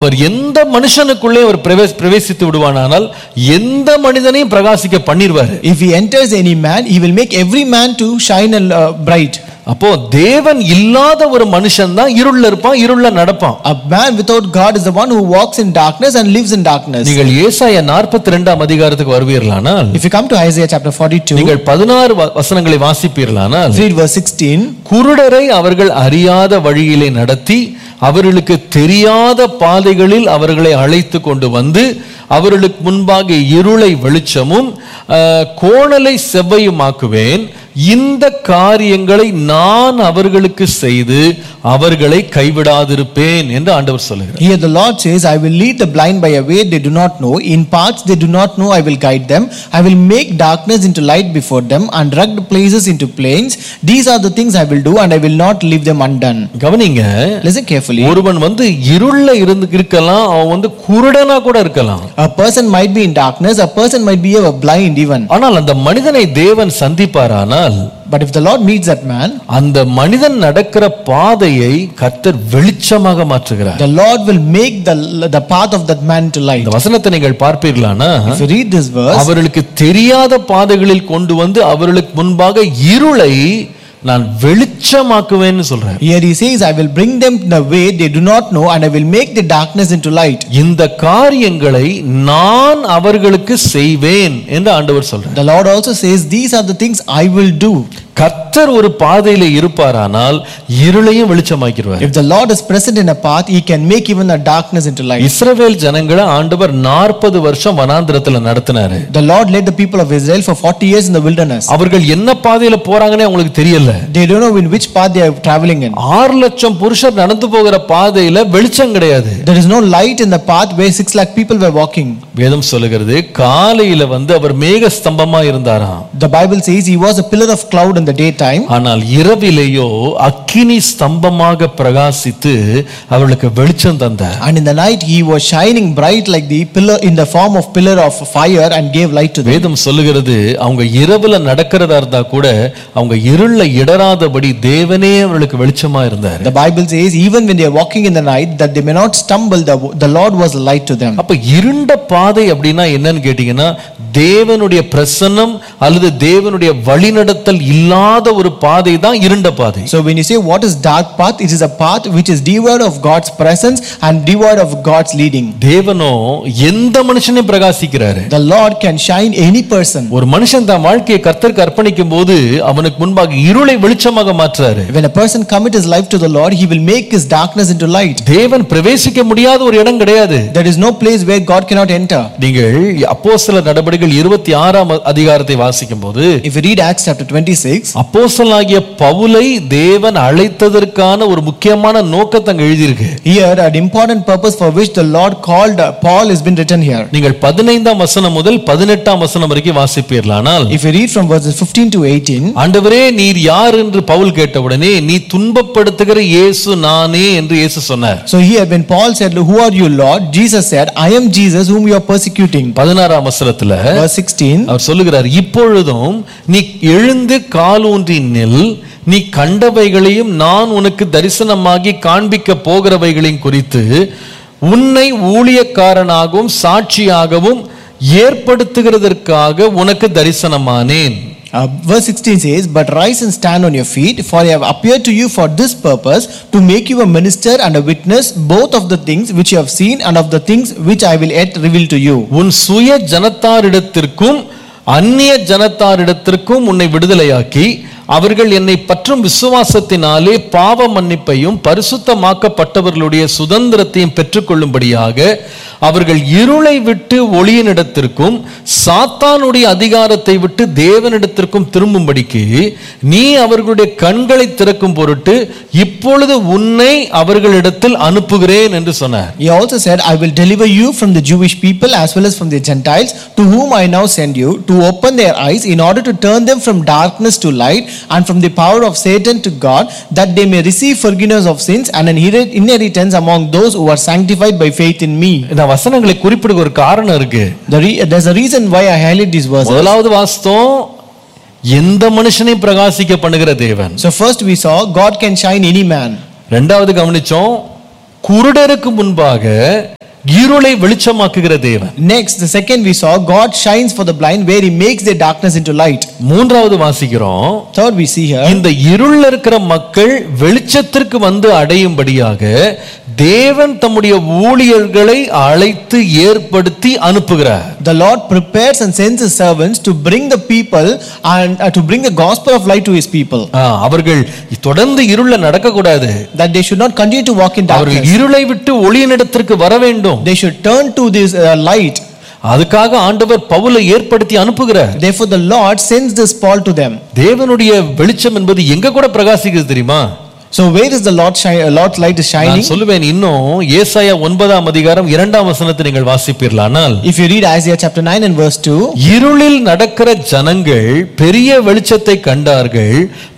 அவர் எந்த மனுஷனுக்குள்ளே அவர் பிரவேச பிரவேசித்து விடுவானானால் எந்த மனிதனையும் பிரகாசிக்க பண்ணிடுவாரு If he enters any man, he will make every man to shine and uh, bright. அப்போ தேவன் இல்லாத ஒரு மனுஷன் தான் இருள்ல இருப்பான் இருள்ல நடப்பான் A man without God is the one who walks in darkness and lives in darkness. நீங்கள் ஏசாயா நாற்பத்தி ரெண்டாம் அதிகாரத்துக்கு வருவீர்களானால் If you come to Isaiah chapter 42, நீங்கள் பதினாறு வ- வசனங்களை வாசிப்பீர்களானால் read verse 16. குருடரை அவர்கள் அறியாத வழியிலே நடத்தி அவர்களுக்கு தெரியாத பாதைகளில் அவர்களை அழைத்து கொண்டு வந்து அவர்களுக்கு முன்பாக இருளை வெளிச்சமும் அஹ், கோணலை செவ்வையுமாக்குவேன் இந்த காரியங்களை நான் அவர்களுக்கு செய்து அவர்களை கைவிடாதிருப்பேன் என்று ஆண்டவர் சொல்லுகிறார் Here the Lord says, I will lead the blind by a way they do not know. In paths they do not know, I will guide them. I will make darkness into light before them and rugged places into plains. These are the things I will do and I will not leave them undone. கவனிங்க Listen carefully. ஒருவன் வந்து இருள்ல இருந்து இருக்கலாம் அவன் வந்து குருடனா கூட இருக்கலாம் A person might be in darkness, a person might be a blind even. ஆனால் அந்த மனிதனை தேவன் சந்திப்பாரானால் But if the Lord meets that man, அந்த மனிதன் நடக்கிற பாதையை கர்த்தர் வெளிச்சமாக மாற்றுகிறார் the Lord will make the, the path of that man to light. இந்த வசனத்தை நீங்கள் பார்ப்பீர்களானா If you read this verse, அவர்களுக்கு தெரியாத பாதைகளில் கொண்டு வந்து அவர்களுக்கு முன்பாக இருளை நான் வெளிச்சமாக்குவேன்னு சொல்றேன் here he says, I will bring them the way they do not know and I will make the darkness into light. இந்த காரியங்களை நான் அவர்களுக்கு செய்வேன் என்று ஆண்டவர் சொல்றார் The Lord also says, These are the things I will do. கர்த்தர் ஒரு பாதையில இருப்பாரானால் இருளையும் வெளிச்சமாக்கிடுவார் If the Lord is present in a path, He can make even the darkness into light. இஸ்ரவேல் ஜனங்களை ஆண்டவர் நாற்பது வருஷம் வனாந்திரத்துல நடத்தினாரு The Lord led the people of Israel for 40 years in the wilderness. அவர்கள் என்ன பாதையில போறாங்கன்னே அவங்களுக்கு தெரியல They don't know in which path they are traveling in. ஆறு லட்சம் புருஷர் நடந்து போகிற பாதையில வெளிச்சம் கிடையாது There is no light in the path where 6 lakh people were walking. வேதம் சொல்லுகிறது காலையில வந்து அவர் மேக ஸ்தம்பமா இருந்தாராம் The Bible says He was a pillar of cloud in the daytime, ஆனால் இரவிலேயோ அக்கினி ஸ்தம்பமாக பிரகாசித்து அவர்களுக்கு வெளிச்சம் தந்தார் and in the night He was shining bright like the pillar in the form of pillar of fire and gave light to them. வேதம் சொல்லுகிறது அவங்க இரவுல நடக்கிறதா இருந்தா கூட அவங்க இருள இடராதபடி தேவனே அவர்களுக்கு வெளிச்சமா இருந்தார் The Bible says even when they are walking in the night that they may not stumble, the, the Lord was a light to them. அப்ப இருண்ட பாதை அப்படின்னா என்னன்னு கேட்டீங்கன்னா தேவனுடைய பிரசன்னம் அல்லது தேவனுடைய வழிநடத்தல் இல்லாத ஒரு பாதை தான் இருண்ட பாதை So when you say what is dark path, it is a path which is devoid of God's presence and devoid of God's leading. தேவனோ எந்த மனுஷனையும் பிரகாசிக்கிறாரு The Lord can shine any person. ஒரு மனுஷன் தன் வாழ்க்கையை கர்த்தருக்கு அர்ப்பணிக்கும் போது அவனுக்கு முன்பாக இருளை வெளிச்சமாக மாற்றுறாரு When a person commit his life to the Lord, he will make his darkness into light. தேவன் பிரவேசிக்க முடியாத ஒரு இடம் கிடையாது There is no place where God cannot enter. நீங்கள் அப்போஸ்தலர் நடபடிகள் இருபத்தி ஆறாம் அதிகாரத்தை வாசிக்கும் போது If you read Acts chapter 26, அப்போஸ்தலனாகிய பவுலை தேவன் அழைத்ததற்கான ஒரு முக்கியமான நோக்கத்தை அங்க எழுதியிருக்கு here an important purpose for which the Lord called uh, Paul has been written here. நீங்கள் பதினைந்தாம் வசனம் முதல் பதினெட்டாம் வசனம் வரைக்கும் வாசிப்பீர்களானால் If you read from verses 15 to 18, ஆண்டவரே நீர் யார் என்று பவுல் கேட்டவுடனே நீ துன்பப்படுத்துகிற இயேசு நானே என்று இயேசு சொன்னார் so here when Paul said, Who are you, Lord? Jesus said, I am Jesus whom you are persecuting. பதினாறாம் வசனத்துல Verse 16, அவர் சொல்லுகிறார் இப்பொழுதும் நீ எழுந்து காலூன்றி நில் நீ கண்டவைகளையும் நான் உனக்கு தரிசனமாகி காண்பிக்க போகிறவைகளையும் குறித்து உன்னை ஊழியக்காரனாகவும் சாட்சியாகவும் ஏற்படுத்துகிறதற்காக உனக்கு தரிசனமானேன் Uh, verse 16 says, But rise and stand on your feet, for I have appeared to you for this purpose, to make you a minister and a witness both of the things which you have seen and of the things which I will yet reveal to you. உன் சுய ஜனத்தாரிடத்திற்கும் அந்நிய ஜனத்தாரிடத்திற்கும் உன்னை விடுதலையாக்கி அவர்கள் என்னை பற்றும் விசுவாசத்தினாலே பாவ மன்னிப்பையும் பரிசுத்தமாக்கப்பட்டவர்களுடைய சுதந்திரத்தையும் பெற்றுக்கொள்ளும்படியாக அவர்கள் இருளை விட்டு ஒளியினிடத்திற்கும் சாத்தானுடைய அதிகாரத்தை விட்டு தேவனிடத்திற்கும் திரும்பும்படிக்கு நீ அவர்களுடைய கண்களை திறக்கும் பொருட்டு இப்பொழுது உன்னை அவர்களிடத்தில் அனுப்புகிறேன் என்று சொன்னார் He also said, I will deliver you from the Jewish people as well as from the Gentiles, to whom I now send you, to open their eyes in order to turn them from darkness to light and from the power of Satan to God, that they may receive forgiveness of sins and an inherit- inheritance among those who are sanctified by faith in me. இந்த வசனங்களை குறிப்பிடுக்க ஒரு காரணம் இருக்கு The re- there's a reason why I highlight these verses. முதலாவது வாஸ்தம் எந்த மனுஷனையும் பிரகாசிக்க பண்ணுகிற தேவன் So first we saw God can shine any man. ரெண்டாவது கவனிச்சோம் குருடருக்கு முன்பாக இருளை வெளிச்சமாக்குகிற தேவன் Next, the second we saw, God shines for the blind where he makes their darkness into light. மூன்றாவது வாசிக்கிறோம் Third, we see here, இந்த இருள்ல இருக்கிற மக்கள் வெளிச்சத்திற்கு வந்து அடையும்படியாக தேவன் தம்முடைய ஊழியர்களை அழைத்து ஏற்படுத்தி அனுப்புகிறார் the Lord prepares and sends his servants to bring the people and uh, to bring the gospel of light to his people. ஆ, அவர்கள் தொடர்ந்து இருள்ல நடக்கக்கூடாது That they should not continue to walk in அவர்கள் darkness. இருளை விட்டு ஒளியினிடத்திற்கு வர வேண்டும் They should turn to this uh, light. அதுக்காக ஆண்டவர் பவுலை ஏற்படுத்தி அனுப்புகிறார் Therefore, the Lord sends this Paul to them. தேவனுடைய வெளிச்சம் என்பது எங்க கூட பிரகாசிக்குது தெரியுமா So, where is the Lord shi- uh, Lord's light is shining? நான் சொல்லுவேன் இன்னும் ஏசாயா ஒன்பதாம் அதிகாரம் இரண்டாம் வசனத்தை நீங்கள் வாசிப்பீர்களானால் If you read Isaiah chapter 9 and verse 2, இருளில் நடக்கிற ஜனங்கள் பெரிய வெளிச்சத்தை கண்டார்கள்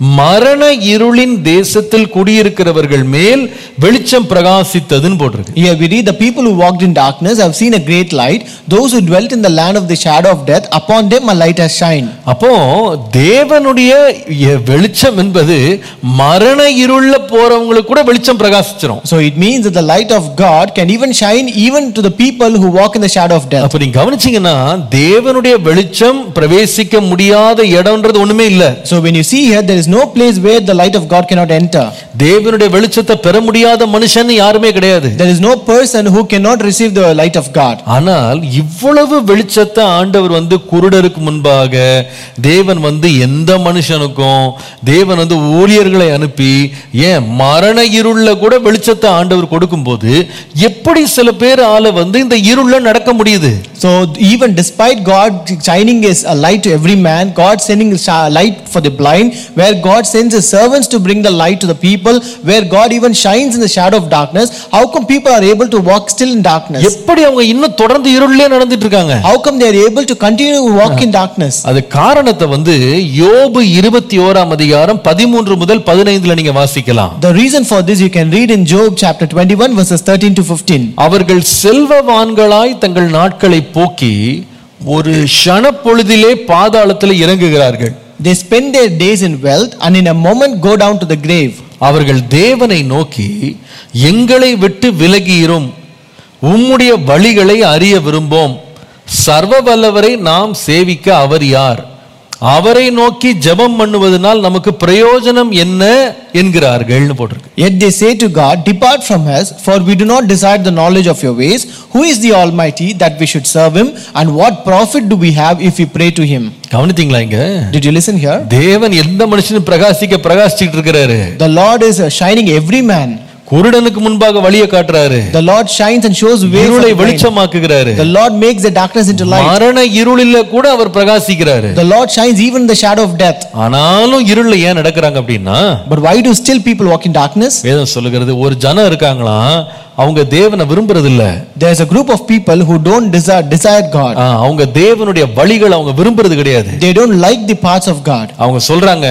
மரண இருளின் தேசத்தில் குடியிருக்கிறவர்கள் மேல் வெளிச்சம் பிரகாசித்ததுன்னு போட்டிருக்கு here we read, The people who walked in darkness have seen a great light. Those who dwelt in the land of the shadow of death, upon them a light has shined. அப்போ தேவனுடைய எ- வெளிச்சம் என்பது மரண இருள்ல போறவங்களுக்கு கூட வெளிச்சம் பிரகாசிச்சிரும் So, it means that the light of God can even shine even to the people who walk in the shadow of death. அப்ப நீங்க கவனிச்சீங்கன்னா தேவனுடைய வெளிச்சம் பிரவேசிக்க முடியாத இடம்ன்றது ஒண்ணுமே இல்ல So, when you see here, there is no place where the light of God cannot enter. தேவனுடைய வெளிச்சத்தை பெற முடியாத மனுஷன் யாருமே கிடையாது There is no person who cannot receive the light of God. ஆனால் இவ்வளவு வெளிச்சத்தை ஆண்டவர் வந்து குருடருக்கு முன்பாக தேவன் வந்து எந்த மனுஷனுக்கும் தேவன் வந்து ஊழியர்களை அனுப்பி ஏன் மரண இருள்ல கூட வெளிச்சத்தை ஆண்டவர் கொடுக்கும்போது எப்படி சில பேர் ஆள வந்து இந்த இருள்ல நடக்க முடியுது So, even despite God shining his uh, light to every man, God sending his uh, light for the blind, where God sends his servants to bring the light to the people, where God even shines in the shadow of darkness, how come people are able to walk still in darkness? எப்படி அவங்க இன்னும் தொடர்ந்து இருள்லயே நடந்துட்டு இருக்காங்க How come they are able to continue to walk in darkness? அது காரணத்தை வந்து யோபு இருபத்தி ஓராம் அதிகாரம் பதிமூன்று முதல் பதினைந்துல நீங்க வாசிக்கலாம் The reason for this you can read in Job chapter 21, verses 13 to 15. அவர்கள் செல்வவான்களாய் தங்கள் நாட்களை போக்கி ஒரு ஷணப்பொழுதிலே பாதாளத்தில் இறங்குகிறார்கள் They spend their days in wealth and in a moment go down to the grave. அவர்கள் தேவனை நோக்கி எங்களை விட்டு விலகியிரும் உம்முடைய வழிகளை அறிய விரும்போம் சர்வ வல்லவரை நாம் சேவிக்க அவர் யார் அவரை நோக்கி ஜெபம் பண்ணுவதனால் நமக்கு பிரயோஜனம் என்ன என்கிறார்கள்னு போட்டிருக்கு Yet they say to God, Depart from us, for we do not desire the knowledge of your ways. Who is the Almighty that we should serve him? And what profit do we have if we pray to him? கவனித்தீங்களா இங்க Did you listen here? தேவன் எந்த மனுஷனும் பிரகாசிக்க பிரகாசிச்சுட்டு இருக்கிறாரு The Lord is uh, shining every man. குருடனுக்கு முன்பாக வழியை காட்டுறாரு The Lord shines and shows way for இருளை the blind. வெளிச்சமாக்குகிறாரு The Lord makes the darkness into light. மரண இருளில கூட அவர் பிரகாசிக்கிறாரு The Lord shines even in the shadow of death. ஆனாலும் இருள்ல ஏன் நடக்கிறாங்க அப்படின்னா But why do still people walk in darkness? வேதம் சொல்லுகிறது ஒரு ஜனம் இருக்காங்களாம் அவங்க தேவனை விரும்புறது இல்ல There's a group of people who don't desire, desire God. ஆ, அவங்க தேவனுடைய வழிகளை அவங்க விரும்புறது கிடையாது They don't like the paths of God. அவங்க சொல்றாங்க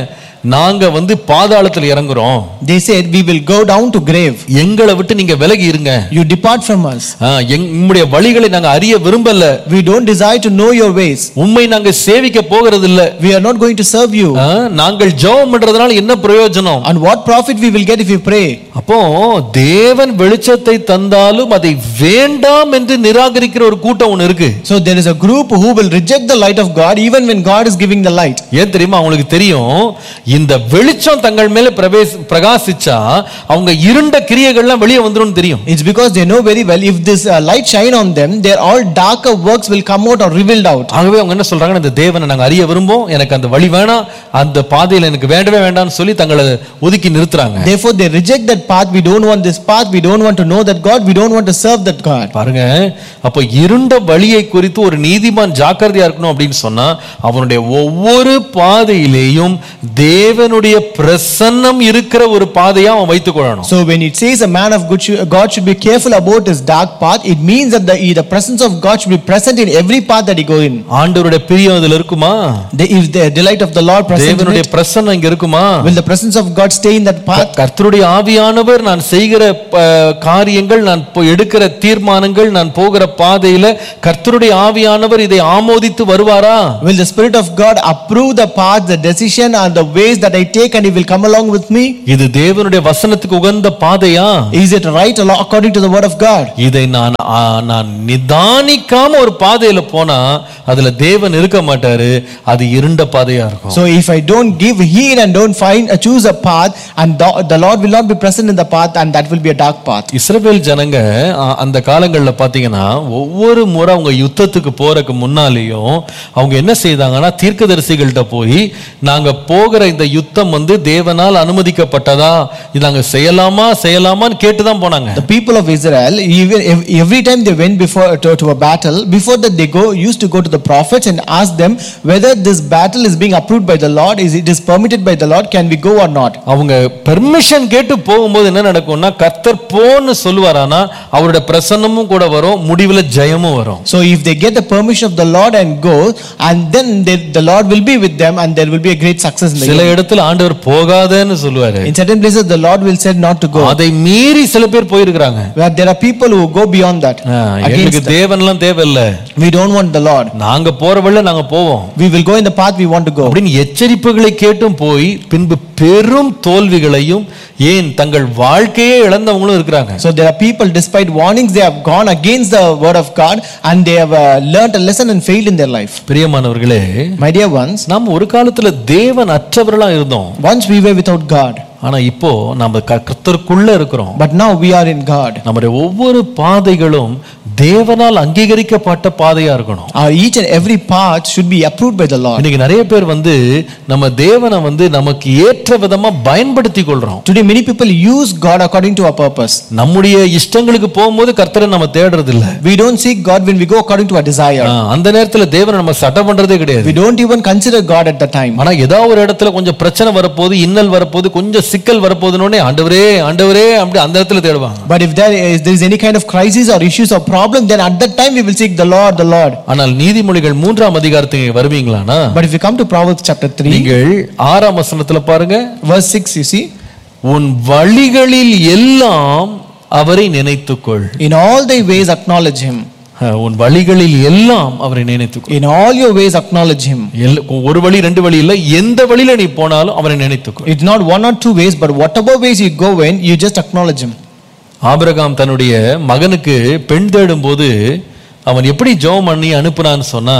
நாங்க வந்து பாதாளத்துல இறங்குறோம் They said, We will go down to grave. எங்களை விட்டு நீங்க விலகி இருங்க You depart from us. ஆ, எங்- உம்முடைய வழிகளை நாங்க அறிய விரும்பல We don't desire to know your ways. உண்மை நாங்க சேவிக்க போகிறது இல்ல We are not going to serve you. ஆ, நாங்கள் ஜெபம் பண்றதுனால என்ன பிரயோஜனம் And what profit we will get if we pray? அப்போ தேவன் வெளிச்சத்தை தந்தாலும் அதை வேண்டாம் என்று நிராகரிக்கிற ஒரு கூட்டம் ஒண்ணு இருக்கு So there is a group who will reject the light of God even when God is giving the light. ஏன் தெரியுமா அவங்களுக்கு தெரியும் இந்த வெளிச்சம் தங்கள் மேல பிரவேச பிரகாசிச்சா அவங்க இருண்ட கிரியைகள்லாம் வெளியே வந்துரும் தெரியும் It's because they know very well if this uh, light shine on them, their all darker works will come out or revealed out. ஆகவே அவங்க என்ன சொல்றாங்கன்னா இந்த தேவனை நாங்க அறிய விரும்பும் எனக்கு அந்த வழி வேணாம் அந்த பாதையில எனக்கு வேண்டவே வேண்டாம்னு சொல்லி தங்களை ஒதுக்கி நிறுத்துறாங்க Therefore, they reject that path. We don't want this path. We don't want to know that God. We don't want to serve that God. பாருங்க அப்ப இருண்ட வழியை குறித்து ஒரு நீதிமான் ஜாக்கிரதையா இருக்கணும் அப்படின்னு சொன்னா அவனுடைய ஒவ்வொரு பாதையிலேயும் தேவனுடைய பிரசன்னம் இருக்கிற ஒரு பாதையா அவன் வைத்துக் கொள்ளணும் So when it says a man of good should, God should be careful about his dark path, it means that the, the presence of God should be present in every path that he go in. ஆண்டவருடைய பிரியம் அதுல இருக்குமா The, if the delight of the Lord present in தேவனுடைய it, பிரசன்னம் இங்க இருக்குமா will the presence of God stay in that path? கர்த்தருடைய ஆவியானவர் நான் செய்கிற ப- காரியங்கள் நான் போ- எடுக்கிற தீர்மானங்கள் நான் போகிற பாதையில கர்த்தருடைய ஆவியானவர் இதை ஆமோதித்து வருவாரா Will the Spirit of God approve the path, the decision, and the way ways that I take and he will come along with me? இது தேவனுடைய வசனத்துக்கு உகந்த பாதையா Is it right alo- according to the word of God? இதை நான் ஆ, நான் நிதானிக்காம ஒரு பாதையில போனா அதுல தேவன் இருக்க மாட்டாரு அது இருண்ட பாதையா இருக்கும் So if I don't give heed and don't find uh, choose a path, and the, the Lord will not be present in the path, and that will be a dark path. இஸ்ரவேல் ஜனங்க ஆ, அந்த காலங்கள்ல பாத்தீங்கன்னா ஒவ்வொரு முறை அவங்க யுத்தத்துக்கு போறதுக்கு முன்னாலேயும் அவங்க என்ன செய்தாங்கன்னா தீர்க்கதரிசிகள்கிட்ட போய் நாங்க போகிற இந்த யுத்தம் வந்து தேவனால் அனுமதிக்கப்பட்டதா இது நாங்க செய்யலாமா செய்யலாமான்னு கேட்டுதான் போனாங்க The people of Israel, even ev- every time they went before to, to a battle, before that they go used to go to the prophets and ask them whether this battle is being approved by the Lord, is it is permitted by the Lord, can we go or not? அவங்க permission கேட்டு போகும்போது என்ன நடக்கும்னா கர்த்தர் போன்னு சொல்லுவாரானா அவருடைய பிரசன்னமும் கூட வரும் முடிவுல ஜெயமும் வரும் So if they get the permission of the Lord and go, and then they, the Lord will be with them, and there will be a great success in the சில game. இடத்துல ஆண்டவர் போகாதேன்னு சொல்லுவாரு In certain places, the Lord will say not to go. அதை மீறி சில பேர் போயிருக்கிறாங்க Where there are people who go beyond that. Ah, Against எங்களுக்கு that. தேவன்லாம் தேவையில்ல We don't want the Lord. நாங்க போற வழியில நாங்க போவோம் We will go in the path we want to go. அப்படின்னு எச்சரிப்புகளை கேட்டும் போய் பின்பு பெரும் தோல்விகளையும் ஏன் தங்கள் வாழ்க்கையே இழந்தவங்களும் இருக்கிறாங்க So there are people, despite warnings, they have gone against the word of God and they have uh, learnt a lesson and failed in their life. பிரியமானவர்களே My dear ones, நாம் ஒரு காலத்துல தேவன் அற்றவர்களா இருந்தோம் once we were without God, ஆனா இப்போ நம்ம க- கர்த்தருக்குள்ள இருக்கிறோம் but now we are in God. நம்முடைய ஒவ்வொரு பாதைகளும் தேவனால் அங்கீகரிக்கப்பட்ட பாதையா இருக்கணும் Our each and every path should be approved by the Lord. இன்னைக்கு நிறைய பேர் வந்து நம்ம தேவனை வந்து நமக்கு ஏற்ற விதமா பயன்படுத்தி கொள்றோம் Today, many people use God according to our purpose. நம்முடைய இஷ்டங்களுக்கு போகும்போது கர்த்தரை நம்ம தேடுறது இல்ல We don't seek God when we go according to our desire. ஆ, அந்த நேரத்துல தேவனை நம்ம சட்டம் பண்றதே கிடையாது We don't even consider God at the time. ஆனா ஏதாவது ஒரு இடத்துல கொஞ்சம் பிரச்சனை வரப்போகுது இன்னல் வரப்போகுது கொஞ்சம் சிக்கல் வரப்போகுதுன்னு ஆண்டவரே ஆண்டவரே அப்படி அந்த இடத்துல தேடுவாங்க But if there is, there is any kind of crisis or issues or problem, then at that time we will seek the Lord, the Lord. ஆனால் நீதிமொழிகள் மூன்றாம் அதிகாரத்துக்கு வருவீங்களானா But if you come to Proverbs chapter 3, நீங்கள் ஆறாம் வசனத்துல பாருங்க verse 6, you see, உன் வழிகளில் எல்லாம் அவரை நினைத்துக்கொள் in all thy ways acknowledge him. அஹ், உன் வழிகளில் எல்லாம் அவரை நினைத்துக்கொள் In all your ways acknowledge him. எல்ல- ஒரு வழி ரெண்டு வழி இல்ல எந்த வழியில நீ போனாலும் அவரை நினைத்துக்கொள் It's not one or two ways, but whatever ways you go in, you just acknowledge him. Abraham தன்னுடைய மகனுக்கு பெண் தேடும்போது அவன் எப்படி ஜெபம் பண்ணி அனுப்புனான்னு சொன்னா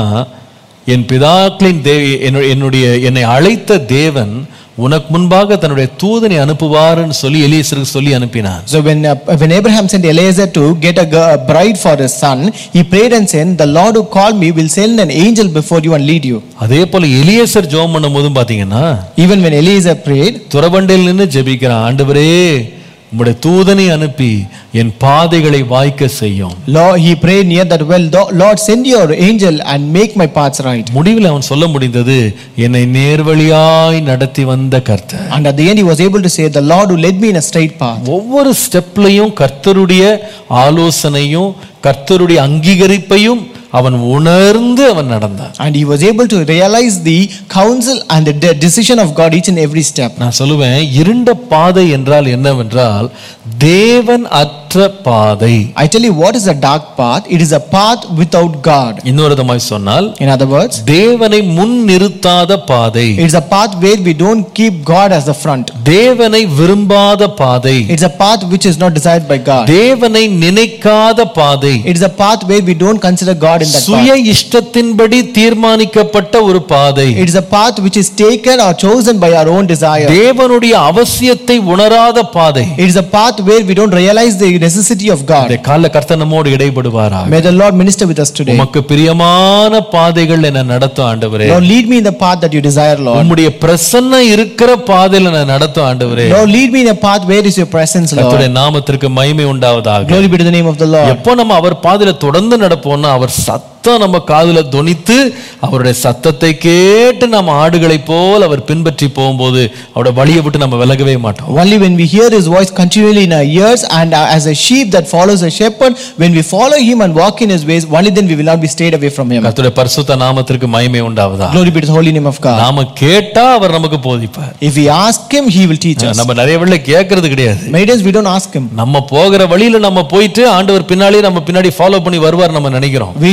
என் பிதாக்களின் தேவி என்னுடைய- என்னுடைய என்னை அழைத்த தேவன் உனக்கு முன்பாக தன்னுடைய தூதனை அனுப்புவாருன்னு சொல்லி எலியேசருக்கு சொல்லி அனுப்பினான் So when uh, when Abraham sent Eliezer to get a, girl, a bride for his son, he prayed and said, "The Lord who called me will send an angel before you and lead you." அதே போல எலியேசர் ஜெபம் பண்ணும்போதும் பாத்தீங்கன்னா Even when Eliezer prayed, துறவண்டையில் நின்று ஜெபிக்கிறான் ஆண்டவரே உம்முடைய தூதனை அனுப்பி என் பாதைகளை வாய்க்க செய்யும் Lord, he prayed near that well, "Lord, Lord, send your angel and make my paths right. முடிவில் அவன் சொல்ல முடிந்தது என்னை நேர்வழியாய் நடத்தி வந்த கர்த்தர் And at the end, he was able to say, The Lord who led me in a straight path. ஒவ்வொரு ஸ்டெப்லையும் கர்த்தருடைய ஆலோசனையும் கர்த்தருடைய அங்கீகரிப்பையும் அவன் உணர்ந்து அவன் நடந்தான் And he was able to realize the counsel and the de- decision of God each and every step. நான் சொல்லுவேன் இருண்ட பாதை என்றால் என்னவென்றால் தேவன் அற்ற பாதை I tell you, what is a dark path? It is a path without God. இன்னொரு விதமாய் சொன்னால் In other words, தேவனை முன் நிறுத்தாத பாதை it is a path where we don't keep God as the front. தேவனை விரும்பாத பாதை It's a path which is not desired by God. தேவனை நினைக்காத பாதை It is a path where we don't consider God in that சுய path. இஷ்டத்தின்படி தீர்மானிக்கப்பட்ட ஒரு பாதை It is a path which is taken or chosen by our own desire. தேவனுடைய அவசியத்தை உணராத பாதை It is a path where we don't realize the necessity of இந்த God. கால கர்த்தர் நம்மோடு இடைப்படுவாரா May the Lord minister with us today. உமக்கு பிரியமான பாதைகள் என்ன நடத்தும் ஆண்டவரே Lord, lead me in the path that you desire, Lord. உம்முடைய பிரசன்னம் இருக்கிற பாதையில நான் நடத்தும் ஆண்டவரே Lord, lead me in a path where is your presence, கர்த்தருடைய Lord. நாமத்திற்கு மகிமை உண்டாவதாக Glory be to the name of the Lord. எப்போ நம்ம அவர் பாதையில தொடர்ந்து நடப்போம்னா அவர் சத்தம் நம்ம காதுல தொனித்து அவருடைய சத்தத்தை கேட்டு நம்ம ஆடுகளை போல் அவர் பின்பற்றி போகும்போது அவருடைய வழியை விட்டு நம்ம விலகவே மாட்டோம் Only when we hear his voice continually in our ears and uh, as a sheep that follows a shepherd, when we follow him and walk in his ways, only then we will not be strayed away from him. கர்த்தருடைய பரிசுத்த நாமத்திற்கு மகிமை உண்டாவதா Glory be to the holy name of God. நாம கேட்டா அவர் நமக்கு போதிப்பார் If we ask him, he will teach us. நம்ம நிறைய வேளை கேட்கறது கிடையாது Many times we don't ask him. நம்ம போகிற வழியில நம்ம போயிட்டு ஆண்டவர் பின்னாலே நம்ம பின்னாடி ஃபாலோ பண்ணி வருவார் நம்ம நினைக்கிறோம் We just go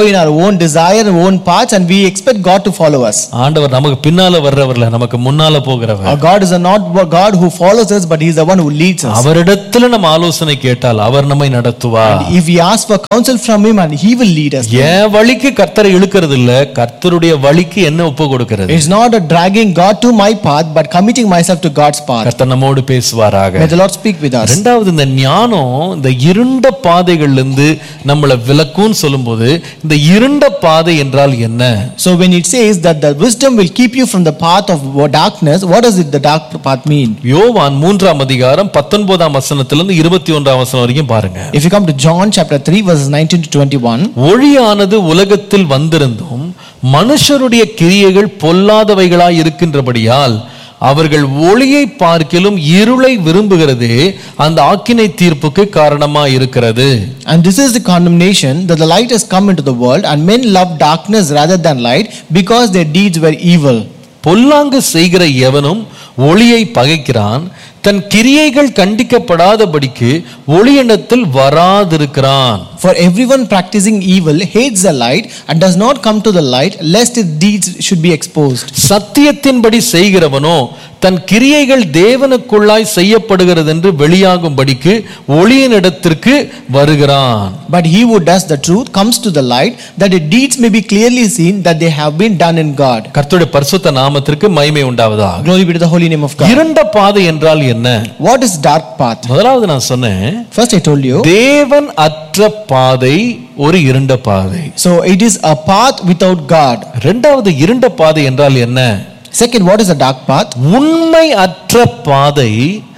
in our own desire and own paths and we expect God to follow us. ஆண்டவர் நமக்கு பின்னால வர்றவர்ல நமக்கு முன்னால போகிறவர் Our God is a not a God who follows us, but He is the one who leads us. அவரிடத்துல நம்ம ஆலோசனை கேட்டால் அவர் நம்மை நடத்துவார் If we ask for counsel from Him, and He will lead us. என் வழிக்கு கர்த்தரை இழுக்கிறது இல்ல கர்த்தருடைய வழிக்கு என்ன ஒப்பு கொடுக்கிறது It's not a dragging God to my path, but committing myself to God's path. கர்த்தர் நம்மோடு பேசுவாராக May the Lord speak with us. ரெண்டாவது இந்த ஞானம் இந்த இருண்ட பாதைகள்ல இருந்து நம்மளை விலக்கும்னு சொல்லும்போது இந்த இருண்ட பாதை என்றால் என்ன So when it says that the wisdom will keep you from the path of darkness, what does it the dark path mean? யோவான் மூன்றாம் அதிகாரம் பத்தொன்பதாம் வசனத்திலிருந்து இருபத்தி ஒன்றாம் வசனம் வரைக்கும் பாருங்க If you come to John chapter 3, verses 19 to 21, ஒளியானது உலகத்தில் வந்திருந்தும் மனுஷருடைய கிரியைகள் பொல்லாதவைகளாய் இருக்கின்றபடியால் அவர்கள் ஒளியை பார்க்கிலும் இருளை விரும்புகிறதே அந்த ஆக்கினை தீர்ப்புக்கு காரணமா இருக்கிறது and this is the condemnation that the light has come into the world, and men love darkness rather than light because their deeds were evil. பொல்லாங்கு செய்கிற எவனும் ஒளியை பகைக்கிறான் தன் கிரியைகள் கண்டிக்கப்படாதபடிக்கு ஒளியினத்தில் வராதிருக்கிறான் For everyone practicing evil hates the light and does not come to the light, lest his deeds should be exposed. சத்தியத்தின்படி செய்கிறவனோ தன் கிரியைகள் தேவனுக்குள்ளாய் செய்யப்படுகிறது என்று வெளியாகும்படிக்கு ஒளியினிடத்திற்கு வருகிறான் But he who does the truth comes to the light, that his deeds may be clearly seen that they have been done in God. கர்த்தருடைய பரிசுத்த நாமத்திற்கு மகிமை உண்டாவதா Glory be to the holy name of God. இருண்ட பாதை என்றால் என்ன What is dark path? முதலாவது நான் சொன்னேன் First, I told you. தேவன் அற்ற பாதை ஒரு இருண்ட பாதை So, it is a path without God. இரண்டாவது இருண்ட பாதை என்றால் என்ன Second, what is a dark path? உண்மை அற்ற பாதை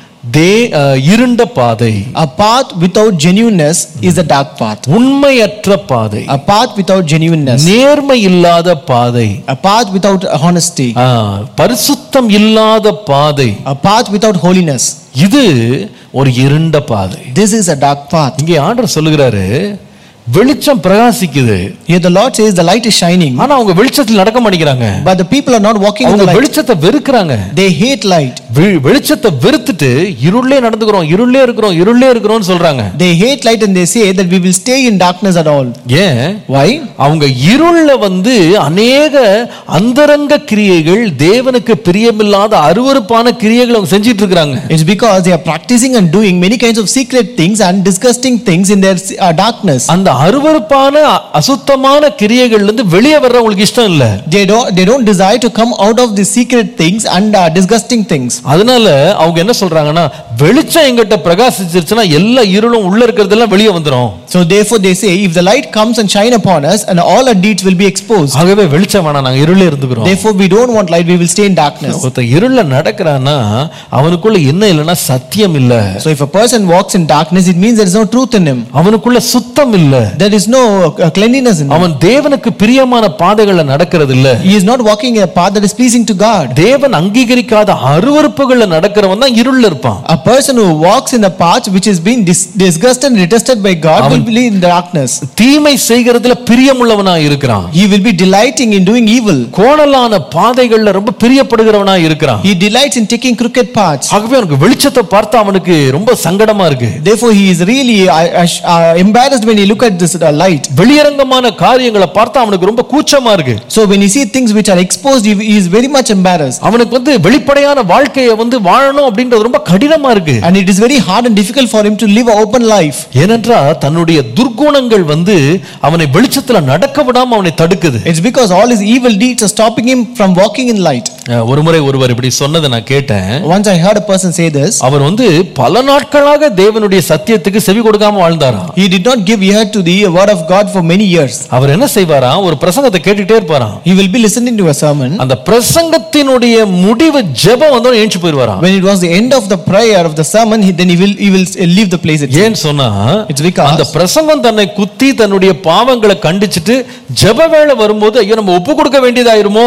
தே அஹ், இருண்ட பாதை A path without genuineness is a dark path. உண்மையற்ற பாதை A path without genuineness. நேர்மை இல்லாத பாதை A path without honesty. ஆ, பரிசுத்தம் இல்லாத பாதை A path without holiness. இது ஒரு இருண்ட பாதை This is a dark path. இங்கே ஆண்டவர் சொல்லுகிறாரு வெளிச்சம் பிரகாசிக்குது Here the Lord says the light is shining, ஆனா அவங்க வெளிச்சத்தில் நடக்க மாட்டேங்கிறாங்க but the people are not walking in அவங்க the light. வெளிச்சத்தை வெறுக்கிறாங்க They hate light. வெ- வெளிச்சத்தை வெறுத்துட்டு இருளே நடந்துக்கிறோம் இருளே இருக்கிறோம் இருளே இருக்கிறோம்னு சொல்றாங்க They hate light and they say that we will stay in darkness at all. ஏன் Why? அவங்க இருள்ல வந்து அநேக அந்தரங்க கிரியைகள் தேவனுக்கு பிரியமில்லாத அருவருப்பான கிரியைகள் அவங்க செஞ்சிட்டு இருக்கிறாங்க It's because they are practicing and doing many kinds of secret things and disgusting things in their uh, darkness. அந்த அருவருப்பான அ- அசுத்தமான கிரியைகள்ல இருந்து வெளியே வர்றவங்களுக்கு இஷ்டம் இல்ல They don't, they don't desire to come out of the secret things and uh, disgusting things. அதனால அவங்க என்ன சொல்றாங்கன்னா வெளிச்சம் எங்கிட்ட பிரகாசிச்சிருச்சுன்னா எல்லா இருளும் உள்ள இருக்கிறதெல்லாம் வெளியே வந்துரும் So therefore they say, if the light comes and shine upon us, and all our deeds will be exposed. ஆகவே வெளிச்சம் வேணாம் நாங்க இருளே இருந்துக்கிறோம் Therefore we don't want light, we will stay in darkness. ஒருத்தன் இருள நடக்கிறான்னா அவனுக்குள்ள என்ன இல்லைன்னா சத்தியம் இல்ல So if a person walks in darkness, it means there is no truth in him. அவனுக்குள்ள சுத்தம் இல்ல There is no uh, cleanliness in him. அவன் தேவனுக்கு பிரியமான பாதைகள்ல நடக்கிறது இல்ல He is not walking in a path that is pleasing to God. தேவன் அங்கீகரிக்காத அருவருப்புகள்ல நடக்கிறவன் தான் இருள்ல இருப்பான் A person who walks in a path which is being dis- disgusted and detested by God will be in darkness. தீமை செய்கிறதுல பிரியமுள்ளவனா இருக்கிறான் He will be delighting in doing evil. கோணலான பாதைகள்ல ரொம்ப பிரியப்படுகிறவனா இருக்கிறான் He delights in taking crooked paths. ஆகவே அவனுக்கு வெளிச்சத்தை பார்த்து அவனுக்கு ரொம்ப சங்கடமா இருக்கு Therefore, he is really uh, uh, embarrassed when he look at this uh, light. வெளியரங்கமான காரியங்களை பார்த்து அவனுக்கு ரொம்ப கூச்சமா இருக்கு So when he see things which are exposed, he, he is very much embarrassed. அவனுக்கு வந்து வெளிப்படையான வாழ்க்கையை வந்து வாழணும் அப்படின்றது ரொம்ப கடினமா இருக்கு And it is very hard and difficult for him to live an open life. ஏனென்றால் தன்னுடைய துர்குணங்கள் வந்து அவனை வெளிச்சத்துல நடக்க விடாம அவனை தடுக்குது It's because all his evil deeds are stopping him from walking in light. அஹ் ஒரு முறை ஒருவர் இப்படி சொன்னதை நான் கேட்டேன் Once I heard a person say this, அவர் வந்து பல நாட்களாக தேவனுடைய சத்தியத்துக்கு செவி கொடுக்காம வாழ்ந்தாராம் he did not give ear to the word of God for many years. அவர் என்ன செய்வாராம் ஒரு பிரசங்கத்தை கேட்டுட்டே இருப்பாராம் He will be listening to a sermon. அந்த பிரசங்கத்தினுடைய முடிவு ஜெபம் வந்து ஏஞ்சி போயிடுவாராம் When it was the end of the prayer of the sermon, he, then he will he will leave the place. itself. ஏன் சொன்னா It's because- அந்த பிரசங்கம் தன்னை குத்தி தன்னுடைய பாவங்களை கண்டிச்சிட்டு ஜெப வேளை வரும்போது ஐயோ நம்ம ஒப்பு கொடுக்க வேண்டியதாயிருமோ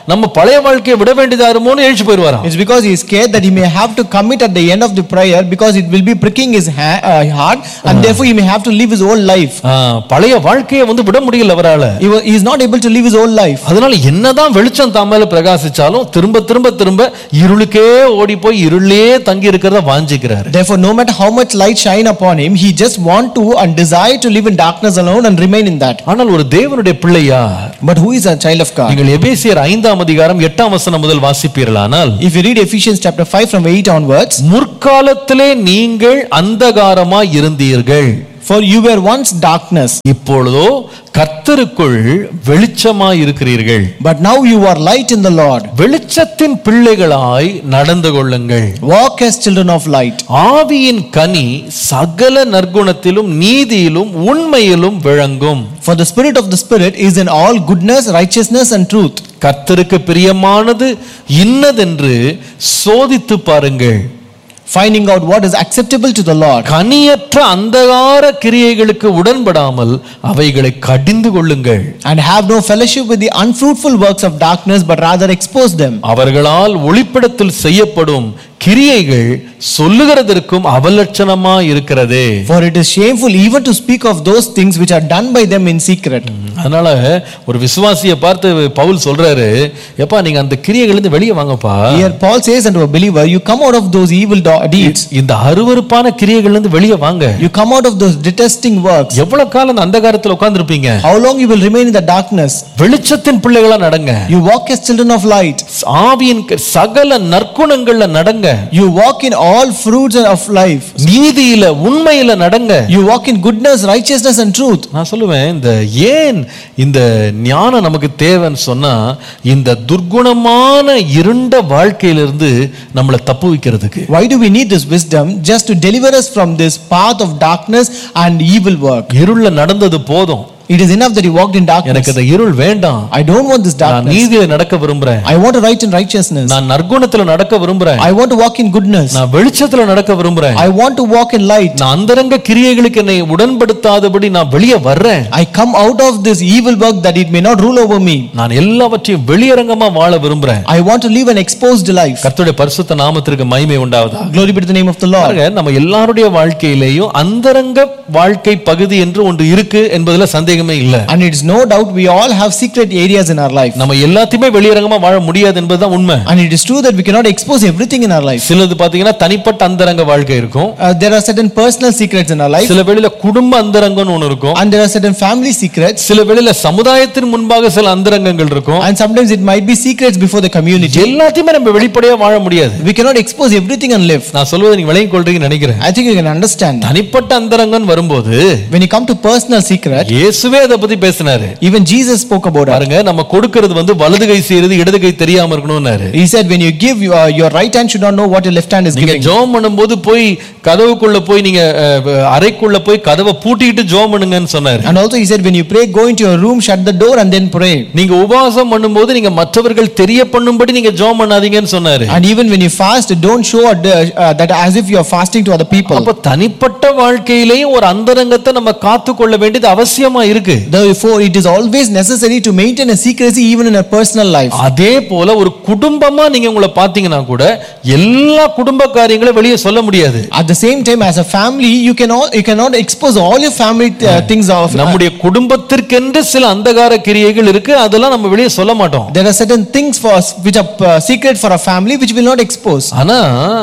நம்ம பழைய வாழ்க்கையை விட வேண்டியதா இருமோன்னு எழுச்சி போயிடுவாராம் It's because he is scared that he may have to commit at the end of the prayer because it will be pricking his ha- uh, heart and therefore he may have to live his old life. ஆ, பழைய வாழ்க்கையை வந்து விட முடியல அவரால He, wa- he is not able to live his old life. அதனால என்னதான் வெளிச்சம் தாமல பிரகாசிச்சாலும் திரும்ப திரும்ப திரும்ப இருளுக்கே ஓடி போய் இருளே தங்கி இருக்கிறத வாஞ்சிக்கிறாரு Therefore, no matter how much light shine upon him, he just want to and desire to live in darkness alone and remain in that. ஆனால் ஒரு தேவனுடைய பிள்ளையா But who is a child of God? நீங்கள் எபேசியர் ஐந்தாம் அதிகாரம் எட்டாம் வசனம் முதல் வாசிப்பீர்களானால் If you read Ephesians chapter 5 from 8 onwards, முற்காலத்திலே நீங்கள் அந்தகாரமாய் இருந்தீர்கள் for you were once darkness, இப்பொழுதோ கர்த்தருக்குள் வெளிச்சமாய் இருக்கிறீர்கள் but now you are light in the Lord. வெளிச்சத்தின் பிள்ளைகளாய் நடந்து கொள்ளுங்கள் Walk as children of light. ஆவியின் கனி சகல நற்குணத்திலும் நீதியிலும் உண்மையிலும் விளங்கும் For the spirit of the Spirit is in all goodness, righteousness, and truth. கர்த்தருக்கு பிரியமானது இன்னதென்று சோதித்து பாருங்கள் Finding out what is acceptable to the Lord. கனியற்ற அந்தகார கிரியைகளுக்கு உடன்படாமல் அவைகளை கடிந்து கொள்ளுங்கள் And have no fellowship with the unfruitful works of darkness, but rather expose them. அவர்களால் ஒளிப்படத்தில் செய்யப்படும் கிரியைகள் சொல்லுகிறதற்கும் அவலட்சணமா இருக்கிறதே For it is shameful even to speak of those things which are done by them in secret. அதனால ஒரு விசுவாசியை பார்த்து பவுல் சொல்றாரு எப்பா நீங்க அந்த கிரியைகள் இருந்து வெளியே வாங்கப்பா Here Paul says unto a believer, You come out of those evil do- deeds, இந்த அருவருப்பான கிரியைகள் இருந்து வெளியே வாங்க you come out of those detesting works. எவ்வளவு காலம் அந்த அந்தகாரத்தில் உட்கார்ந்திருப்பீங்க How long you will remain in the darkness? வெளிச்சத்தின் பிள்ளைகளா நடங்க You walk as children of light. ஆவியின் க- சகல நற்குணங்கள்ல நடங்க You walk in all fruits of life. நீதியில உண்மையில நடங்க You walk in goodness, righteousness, and truth. நான் சொல்லுவேன் இந்த ஏன் இந்த ஞானம் நமக்கு தேவைன்னு சொன்னா இந்த துர்குணமான இருண்ட வாழ்க்கையிலிருந்து நம்மளை தப்பு வைக்கிறதுக்கு Why do we need this wisdom? Just to deliver us from this path of darkness and evil work. இருள்ல நடந்தது போதும் It is enough that you walked in darkness. எனக்கு இந்த இருள் வேண்டாம் I don't want this நான் darkness. நீதியில நடக்க விரும்புறேன் I want to write in righteousness. நான் நற்குணத்துல நடக்க விரும்புறேன் I want to walk in goodness. நான் வெளிச்சத்துல நடக்க விரும்புறேன் I want to walk in light. நான் அந்தரங்க கிரியைகளுக்கு என்னை உடன்படுத்தாதபடி நான் வெளியே வர்றேன் I come out of this evil work that it may not rule over me. நான் எல்லாவற்றையும் வெளியரங்கமா வாழ விரும்புறேன் I want to live an exposed life. கர்த்தருடைய பரிசுத்த நாமத்திற்கு மகிமை உண்டாவதா Glory be to the name of the Lord. பாருங்க நம்ம எல்லாருடைய வாழ்க்கையிலேயும் அந்தரங்க வாழ்க்கை பகுதி என்று ஒன்று இருக்கு என்பதுல சந்தேகமே இல்ல And it is no doubt we all have secret areas in our life. நம்ம எல்லாத்தையுமே வெளியரங்கமா வாழ முடியாது என்பதுதான் உண்மை And it is true that we cannot expose everything in our life. சிலது பாத்தீங்கன்னா தனிப்பட்ட அந்தரங்க வாழ்க்கை இருக்கும் Uh, there are certain personal secrets in our life. சில வேளையில குடும்ப அந்தரங்கம்னு ஒண்ணு இருக்கும் And there are certain family secrets. சில வேளையில சமுதாயத்தின் முன்பாக சில அந்தரங்கங்கள் இருக்கும் And sometimes it might be secrets before the community. எல்லாத்தையுமே நம்ம வெளிப்படையா வாழ முடியாது We cannot expose everything and live. நான் சொல்வதை நீங்க விளங்கிக் கொள்றீங்கன்னு நினைக்கிறேன் I think you can understand. தனிப்பட்ட அந்தரங்கம்னு வரும்போது When you come to personal secret, இயேசுவே அதை பத்தி பேசினாரு even Jesus spoke about it. பாருங்க நம்ம கொடுக்கிறது வந்து வலது கை செய்யறது இடது கை தெரியாம இருக்கணும்னாரு He said, when you give, your, your right hand should not know what your left hand is நீங்க giving. ஜோம் பண்ணும்போது போய் கதவுக்குள்ள போய் நீங்க அஹ், அறைக்குள்ள போய் கதவை பூட்டிட்டு ஜோம் பண்ணுங்கன்னு சொன்னாரு And also he said, when you pray, go into your room, shut the door and then pray. நீங்க உபவாசம் பண்ணும்போது நீங்க மற்றவர்கள் தெரிய பண்ணும்படி நீங்க ஜோம் பண்ணாதீங்கன்னு சொன்னாரு And even when you fast, don't show a, uh, that as if you are fasting to other people. அப்ப தனிப்பட்ட வாழ்க்கையிலேயும் ஒரு அந்தரங்கத்தை நம்ம காத்து கொள்ள வேண்டியது அவசியமா இருக்கு Therefore, it is always necessary to maintain a secrecy even in a personal life. அதே போல ஒரு குடும்பமா நீங்க உங்களை பாத்தீங்கன்னா கூட எல்லா குடும்ப காரியங்களும் வெளியே சொல்ல முடியாது At the same time, as a family, you cannot you cannot expose all your family uh, things of. நம்முடைய குடும்பத்திற்கென்று சில அந்தகார கிரியைகள் இருக்கு அதெல்லாம் நம்ம வெளியே சொல்ல மாட்டோம் there are certain things for us which are uh, secret for a family which will not expose. ஆனா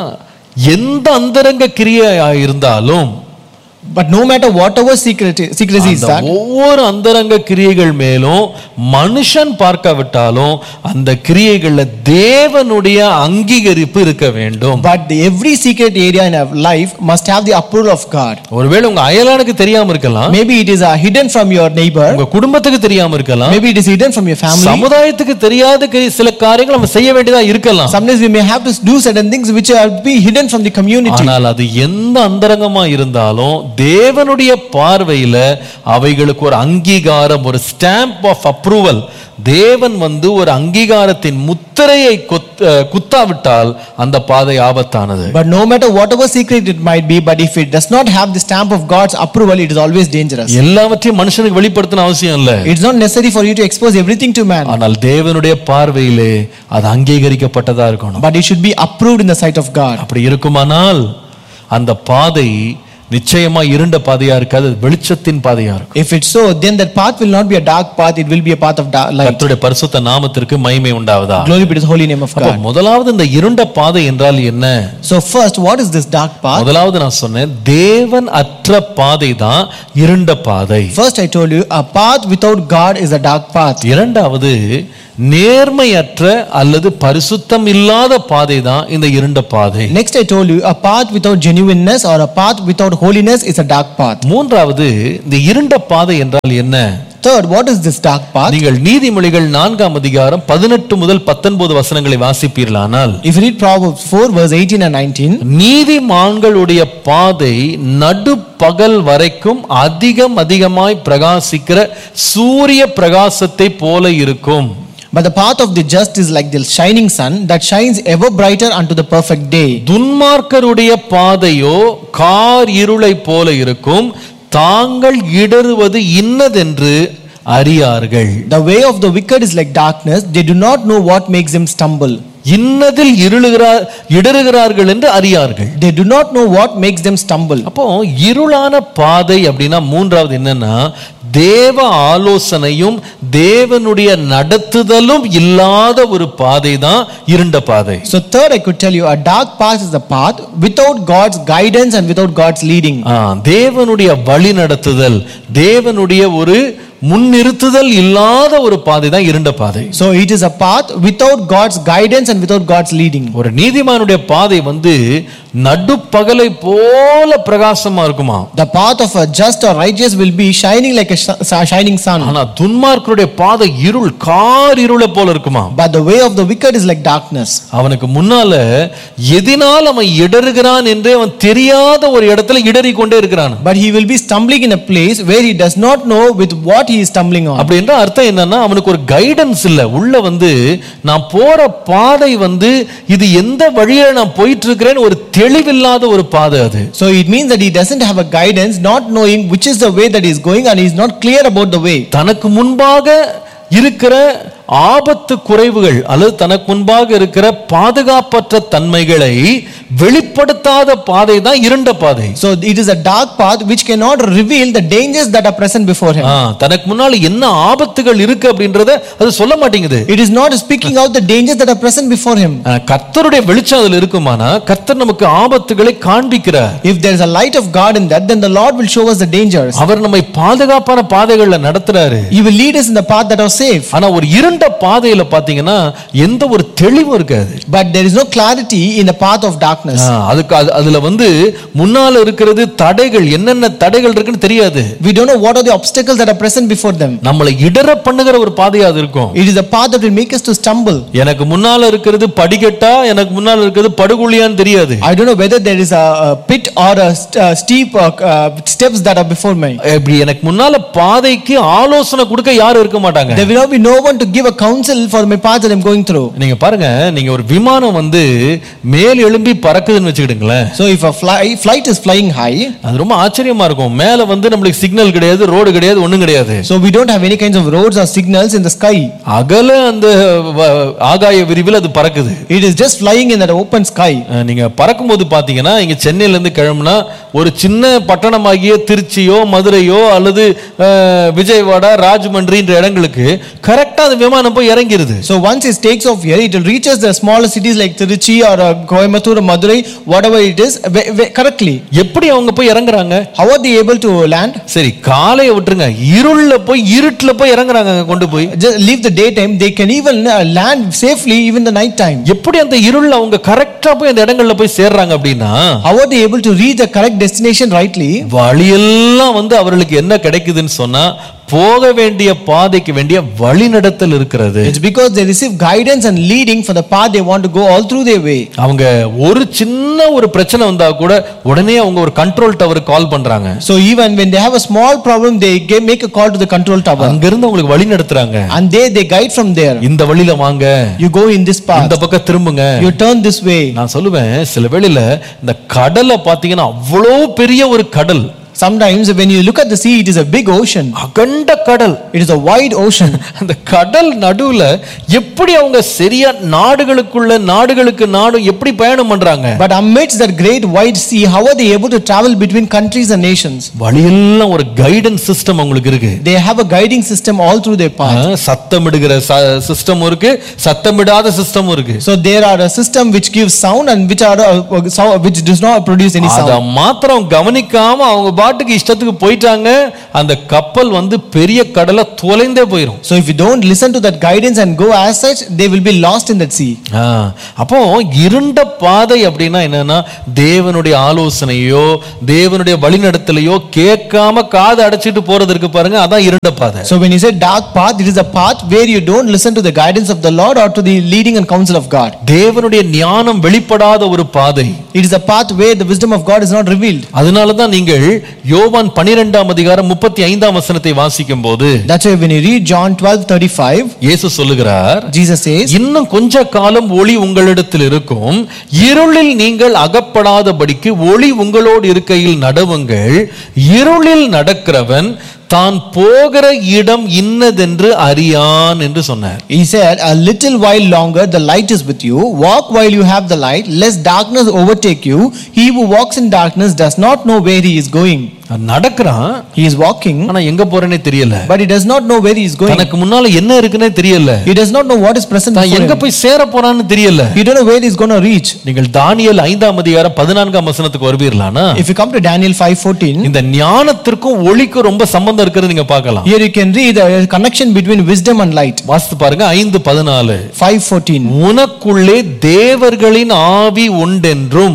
எந்த அந்தரங்க கிரியையா இருந்தாலும் But no matter whatever secret secrecy is அந்த that, ஒவ்வொரு அந்தரங்க கிரியைகள் மேலும் மனுஷன் பார்க்காவிட்டாலும் அந்த கிரியைகள்ல தேவனுடைய அங்கீகரிப்பு இருக்க வேண்டும் but the, every secret area in our life must have the approval of God. ஒருவேளை உங்க அயலானுக்கு தெரியாம இருக்கலாம் Maybe it is uh, hidden from your neighbor. உங்க குடும்பத்துக்கு தெரியாம இருக்கலாம் Maybe it is hidden from your family. சமுதாயத்துக்கு தெரியாத கி- சில காரியங்கள் நம்ம செய்ய வேண்டியதா இருக்கலாம் Sometimes we may have to do certain things which are be hidden from the community. ஆனால் அது எந்த அந்தரங்கமா இருந்தாலும் தேவனுடைய பார்வையில அவைகளுக்கு ஒரு அங்கீகாரம் ஒரு ஸ்டாம்ப் ஆஃப் அப்ரூவல் தேவன் வந்து ஒரு அங்கீகாரத்தின் முத்திரையை கொத்- அஹ், குத்தாவிட்டால் அந்த பாதை ஆபத்தானது But no matter whatever secret it might be, but if it does not have the stamp of God's approval, it is always dangerous. எல்லாவற்றையும் மனுஷனுக்கு வெளிப்படுத்தணும் அவசியம் இல்ல It's not necessary for you to expose everything to man, ஆனால் தேவனுடைய பார்வையிலே அது அங்கீகரிக்கப்பட்டதா இருக்கணும் but it should be approved in the sight of God. அப்படி இருக்குமானால் அந்த பாதை நிச்சயமா இருண்ட பாதையா இருக்காது அது வெளிச்சத்தின் பாதையா இருக்கும் If it's so, then that path will not be a dark path, it will be a path of dark light. கர்த்தருடைய பரிசுத்த நாமத்திற்கு மகிமை உண்டாவதா Glory be to the holy name of அப்ப God. முதலாவது இந்த இருண்ட பாதை என்றால் என்ன So, first, what is this dark path? முதலாவது நான் சொன்னேன் தேவன் அற்ற பாதை தான் இருண்ட பாதை First, I told you, a path without God is a dark path. இரண்டாவது நேர்மையற்ற அல்லது பரிசுத்தம் இல்லாத பாதை தான் இந்த இருண்ட பாதை Next, I told you, a path without genuineness or a path without holiness is a dark path. மூன்றாவது இந்த இருண்ட பாதை என்றால் என்ன Third, what is this dark path? நீங்கள் நீதிமொழிகள் நான்காம் அதிகாரம் பதினெட்டு முதல் பத்தொன்பது வசனங்களை வாசிப்பீர்களானால் If you read Proverbs 4, verse 18 and 19, நீதிமான்களுடைய பாதை நடுப்பகல் வரைக்கும் அதிகம் அதிகமாய் பிரகாசிக்கிற சூரிய பிரகாசத்தை போல இருக்கும் But the path of the just is like the shining sun that shines ever brighter unto the perfect day. துன்மார்க்கருடைய பாதையோ கார் இருளை போல இருக்கும் தாங்கள் இடறுவது இன்னதென்று அறியார்கள் The way of the wicked is like darkness, they do not know what makes them stumble. இன்னதில் இருளுகிறார் இடறுகிறார்கள் என்று அறியார்கள் They do not know what makes them stumble. அப்போ இருளான பாதை அப்படின்னா மூன்றாவது என்னன்னா தேவ ஆலோசனையும் தேவனுடைய நடத்துதலும் இல்லாத ஒரு பாதை தான் இருண்ட பாதை So, third, I could tell you, a dark path is a path without God's guidance and without God's leading. ஆ, தேவனுடைய வழி நடத்துதல் தேவனுடைய ஒரு முன்னிறுத்துதல் இல்லாத ஒரு பாதை தான் இருண்ட பாதை So, it is a path without God's guidance and without God's leading. ஒரு நீதிமானுடைய பாதை வந்து நடுப்பகலை போல பிரகாசமா இருக்குமா The path of a just or righteous will be shining like a sh- sh- shining sun, ஆனா துன்மார்க்கருடைய பாதை இருள் கார் இருளை போல இருக்குமா but the way of the wicked is like darkness. அவனுக்கு முன்னால எதினால் அவன் இடறுகிறான் என்று அவன் தெரியாத ஒரு இடத்துல இடறி கொண்டே இருக்கிறான் But he will be stumbling in a place where he does not know with what he is stumbling on. அப்படி என்ற அர்த்தம் என்னன்னா அவனுக்கு ஒரு கைடன்ஸ் இல்ல உள்ள வந்து நான் போற பாதை வந்து இது எந்த வழியில நான் போயிட்டு இருக்கிறேன்னு ஒரு தெளிவில்லாத ஒரு பாதை அது So it means that he doesn't have a guidance, not knowing which is the way that he is going, and he is not clear about the way. தனக்கு முன்பாக இருக்கிற ஆபத்து குறைவுகள் அல்லது தனக்கு முன்பாக இருக்கிற பாதுகாப்பற்ற தன்மைகளை வெளிப்படுத்தாத பாதை தான் இருண்ட பாதை So it is a dark path which cannot reveal the dangers that are present before him. ஆ, தனக்கு முன்னால என்ன ஆபத்துகள் இருக்கு அப்படின்றத அது சொல்ல மாட்டேங்குது It is not speaking out the dangers that are present before him. ஆ, கர்த்தருடைய வெளிச்சம் அதுல இருக்குமானா கர்த்தர் நமக்கு ஆபத்துகளை காண்பிக்கிறார் If there is a light of God in that, then the Lord will show us the dangers. அவர் நம்மை பாதுகாப்பான பாதைகள்ல நடத்துறாரு He will lead us in the path that are safe. ஆனா ஒரு இருண்ட பாதையில பாத்தீங்கன்னா எந்த ஒரு தெளிவும் இருக்காது But there is no clarity in the path of darkness. ஆ, அதுக்கு அது- அதுல வந்து முன்னால இருக்கிறது தடைகள் என்னென்ன தடைகள் இருக்குன்னு தெரியாது We don't know what are the obstacles that are present before them. நம்மளை இடற பண்ணுகிற ஒரு பாதையா அது இருக்கும் It is a path that will make us to stumble. எனக்கு முன்னால இருக்கிறது படிக்கட்டா எனக்கு முன்னால இருக்கிறது படுகுழியான்னு தெரியாது I don't know whether there is a, a pit or a st- uh, steep uh, uh, steps that are before me. இப்படி எனக்கு முன்னால பாதைக்கு ஆலோசனை கொடுக்க யாரும் இருக்க மாட்டாங்க There will not be no one to give a counsel for my path that I'm going through. நீங்க பாருங்க நீங்க ஒரு விமானம் வந்து மேல் எழும்பி பறக்குதுன்னு வச்சுக்கிடுங்களேன் So if a fly, flight is flying high, அது ரொம்ப ஆச்சரியமா இருக்கும் மேல வந்து நம்மளுக்கு சிக்னல் கிடையாது ரோடு கிடையாது ஒண்ணும் கிடையாது so we don't have any kinds of roads or signals in the sky. அகல அந்த வ- ஆகாய விரிவில் அது பறக்குது It is just flying in that open sky. அஹ் நீங்க பறக்கும்போது பாத்தீங்கன்னா இங்க சென்னையில இருந்து கிளம்புனா ஒரு சின்ன பட்டணமாகிய திருச்சியோ மதுரையோ அல்லது அஹ், விஜயவாடா ராஜமன்றின்ற இடங்களுக்கு கரெக்டா அந்த விமானம் போய் இறங்கிருது So once it takes off here, it will reaches the smaller cities like Tiruchi or uh, Coimbatore or Madurai, whatever it is, ve- ve- correctly. எப்படி அவங்க போய் இறங்குறாங்க How are they able to land? சரி காலையை விட்டுருங்க இருள்ல போய் இருட்டுல போய் இறங்குறாங்க அங்க கொண்டு போய் Just leave the daytime, they can even uh, land safely even the night time. எப்படி அந்த இருள்ல அவங்க கரெக்டா போய் அந்த இடங்கள்ல போய் சேர்றாங்க அப்படின்னா How are they able to reach the correct destination rightly? வழியெல்லாம் வந்து அவர்களுக்கு என்ன கிடைக்குதுன்னு சொன்னா போக வேண்டிய பாதைக்கு வேண்டிய வழிநடத்தல் இருக்கிறது It's because they receive guidance and leading for the path they want to go all through their way. அவங்க ஒரு சின்ன ஒரு பிரச்சனை வந்தா கூட உடனே அவங்க ஒரு கண்ட்ரோல் டவர் கால் பண்றாங்க So even when they have a small problem, they ga- make a call to the control tower. அங்கிருந்து அவங்களுக்கு வழி நடத்துறாங்க And they, they guide from there. இந்த வழியில வாங்க You go in this path. இந்த பக்கம் திரும்புங்க You turn this way. நான் சொல்லுவேன் சில வேளையில இந்த கடலை பாத்தீங்கன்னா அவ்வளோ பெரிய ஒரு கடல் Sometimes when you look at the sea, it is a big ocean. அகண்ட கடல் It is a wide ocean. அந்த கடல் நடுவுல எப்படி அவங்க சரியா நாடுகளுக்குள்ள நாடுகளுக்கு நாடு எப்படி பயணம் பண்றாங்க But amidst that great wide sea, how are they able to travel between countries and nations? வழியெல்லாம் ஒரு கைடன்ஸ் சிஸ்டம் அவங்களுக்கு இருக்கு They have a guiding system all through their path. ஆ, சத்தமிடுகிற சிஸ்டம் இருக்கு சத்தமிடாத சிஸ்டம் இருக்கு So there are a system which gives sound and which are uh, sound, which does not produce any அத sound. மாத்திரம் கவனிக்காம அவங்க பாட்டுக்கு இஷ்டத்துக்கு போயிட்டாங்க அந்த கப்பல் வந்து பெரிய கடலை தொலைந்தே போயிரும் So if you don't listen to that guidance and go as such, they will be lost in that sea. ஆ, அப்போ இருண்ட பாதை அப்படின்னா என்னன்னா தேவனுடைய ஆலோசனையோ தேவனுடைய வழிநடத்தலையோ கேட்காம காது அடைச்சிட்டு போறது இருக்கு பாருங்க அதான் இருண்ட பாதை So when you say dark path, it is a path where you don't listen to the guidance of the Lord or to the leading and counsel of God. தேவனுடைய ஞானம் வெளிப்படாத ஒரு பாதை It is a path where the wisdom of God is not revealed. அதனால தான் நீங்கள் யோவான் பனிரெண்டாம் அதிகாரம் முப்பத்தி ஐந்தாம் வசனத்தை வாசிக்கும் போது That's why when you read John 12 35, இயேசு சொல்லுகிறார் Jesus says, இன்னும் கொஞ்ச காலம் ஒளி உங்களிடத்தில் இருக்கும் இருளில் நீங்கள் அகப்படாதபடிக்கு ஒளி உங்களோடு இருக்கையில் நடவுங்கள் இருளில் நடக்கிறவன் தான் போகிற இடம் இன்னதென்று அறியான் என்று சொன்னார் He said, A little while longer the light is with you. Walk while you have the light, lest darkness overtake you. He who walks in darkness does not know where he is going. நடக்கிறான் He is walking, ஆனா எங்க போறேனே தெரியல but he does not know where he is going. தனக்கு முன்னால என்ன இருக்குன்னே தெரியல He does not know what is present தான் before எங்க him. போய் சேர போறான்னு தெரியல He don't know where he is going to reach. நீங்கள் தானியல் ஐந்தாம் அதிகாரம் பதினான்காம் வசனத்துக்கு வருவீர்களானா If you come to Daniel 5:14, இந்த ஞானத்திற்கும் ஒளிக்கும் ரொம்ப சம்பந்தம் இருக்கிறது நீங்க பார்க்கலாம் here you can read a connection between wisdom and light. வாசித்து பாருங்க ஐந்து பதினாலு 5:14. உனக்குள்ளே தேவர்களின் ஆவி உண்டென்றும்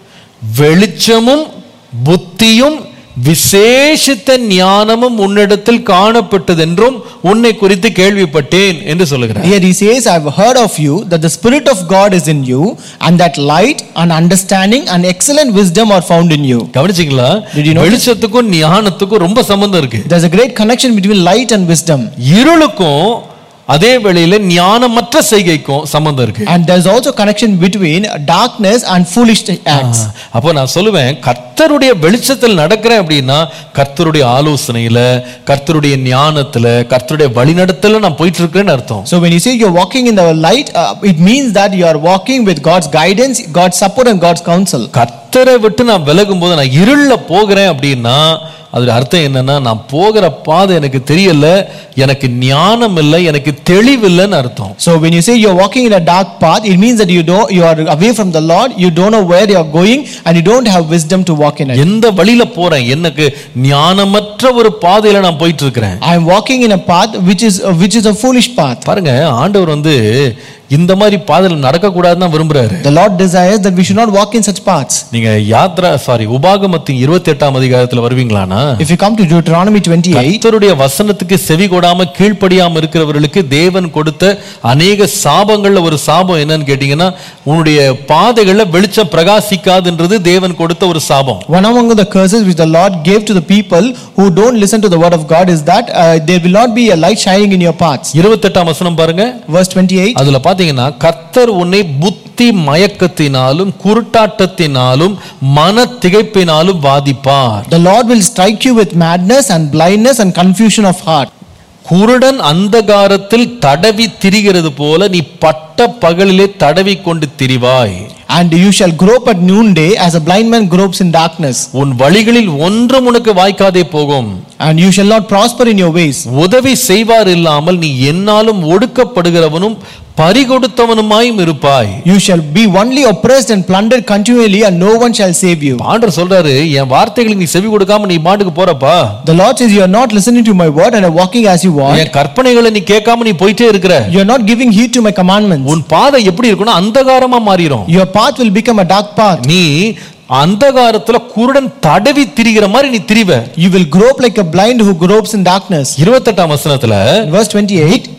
வெளிச்சமும் புத்தியும் விசேஷித்த ஞானமும் உன்னிடத்தில் காணப்பட்டதென்றும் உன்னை குறித்து கேள்விப்பட்டேன் என்று சொல்லுகிறார் Here he says, I've heard of you that the Spirit of God is in you, and that light and understanding and excellent wisdom are found in you. கவனிச்சிங்களா Did you notice? வெளிச்சத்துக்கும் ஞானத்துக்கும் ரொம்ப சம்பந்தம் இருக்கு There's a great connection between light and wisdom. இருளுக்கும் அதே வேளையில ஞானமற்ற செய்கைக்கும் சம்பந்தம் இருக்கு And there's also connection between darkness and foolish acts. அப்போ நான் சொல்லுவேன் கர்த்தருடைய வெளிச்சத்தில் நடக்கிறேன் அப்படின்னா கர்த்தருடைய ஆலோசனையில கர்த்தருடைய ஞானத்துல கர்த்தருடைய வழிநடத்தல நான் போயிட்டு இருக்கிறேன்னு அர்த்தம் So when you say you're walking in the light, uh, it means that you are walking with God's guidance, God's support and God's counsel. கர்த்தரை விட்டு நான் விலகும் போது நான் இருள்ல போகிறேன் அப்படின்னா அதோட அர்த்தம் என்னன்னா நான் போகிற பாதை எனக்கு தெரியல எனக்கு ஞானம் இல்லை எனக்கு தெளிவில்லைன்னு அர்த்தம் So when you say you're walking in a dark path, it means that you don't you are away from the Lord, you don't know where you are going, and you don't have wisdom to walk in it. எந்த வழியில போறேன் எனக்கு ஞானமற்ற ஒரு பாதையில நான் போயிட்டு இருக்கிறேன் I am walking in a path which is uh, which is a foolish path. பாருங்க ஆண்டவர் வந்து இந்த மாதிரி பாதையில நடக்க கூடாதுன்னு விரும்புறாரு The Lord desires that we should not walk in such paths. நீங்க யாத்ரா சாரி உபாகமத்தின் இருபத்தி எட்டாம் அதிகாரத்துல வருவீங்களானா If you come to Deuteronomy 28, கர்த்தருடைய வசனத்துக்கு செவி கொடாம கீழ்ப்படியாம இருக்கிறவர்களுக்கு தேவன் கொடுத்த அநேக சாபங்கள்ல ஒரு சாபம் என்னன்னு கேட்டீங்கன்னா உன்னுடைய பாதைகள்ல வெளிச்சம் பிரகாசிக்காதுன்றது தேவன் கொடுத்த ஒரு சாபம் one among the curses which the Lord gave to the people who don't listen to the word of God is that uh, there will not be a light shining in your paths. இருபத்தெட்டாம் வசனம் பாருங்க Verse 28. அதுல பாத்தீங்கன்னா கர்த்தர் உன்னை புத்தி மயக்கத்தினாலும் குருட்டாட்டத்தினாலும் மன திகைப்பினாலும் பாதிப்பார் The Lord will strike you with madness and blindness and confusion of heart. குருடன் அந்தகாரத்தில் தடவி திரிகிறது போல நீ பட்ட பகலிலே தடவி கொண்டு திரிவாய் And you shall grope at noonday as a blind man gropes in darkness. உன் வழிகளில் ஒன்றும் உனக்கு வாய்க்காதே போகும் And you shall not prosper in your ways. உதவி செய்வார் இல்லாமல் நீ என்னாலும் ஒடுக்கப்படுகிறவனும் பறிகொடுத்தவனுமாயும் இருப்பாய் You shall be only oppressed and plundered continually, and no one shall save you. ஆண்டவர் சொல்றாரு என் வார்த்தைகளுக்கு நீ செவி கொடுக்காம நீ பாட்டுக்கு போறப்பா The Lord says, You are not listening to my word and are walking as you want. என் கற்பனைகளை நீ கேட்காம நீ போயிட்டே இருக்கிற You are not giving heed to my commandments. உன் பாதை எப்படி இருக்கும்னா அந்தகாரமா மாறிடும் Your path will become a dark path. நீ அந்தகாரத்துல குருடன் தடவி திரிகிற மாதிரி நீ திரிவ You will grope like a blind who gropes in darkness. இருபத்தெட்டாம் வசனத்துல In verse 28, புத்தி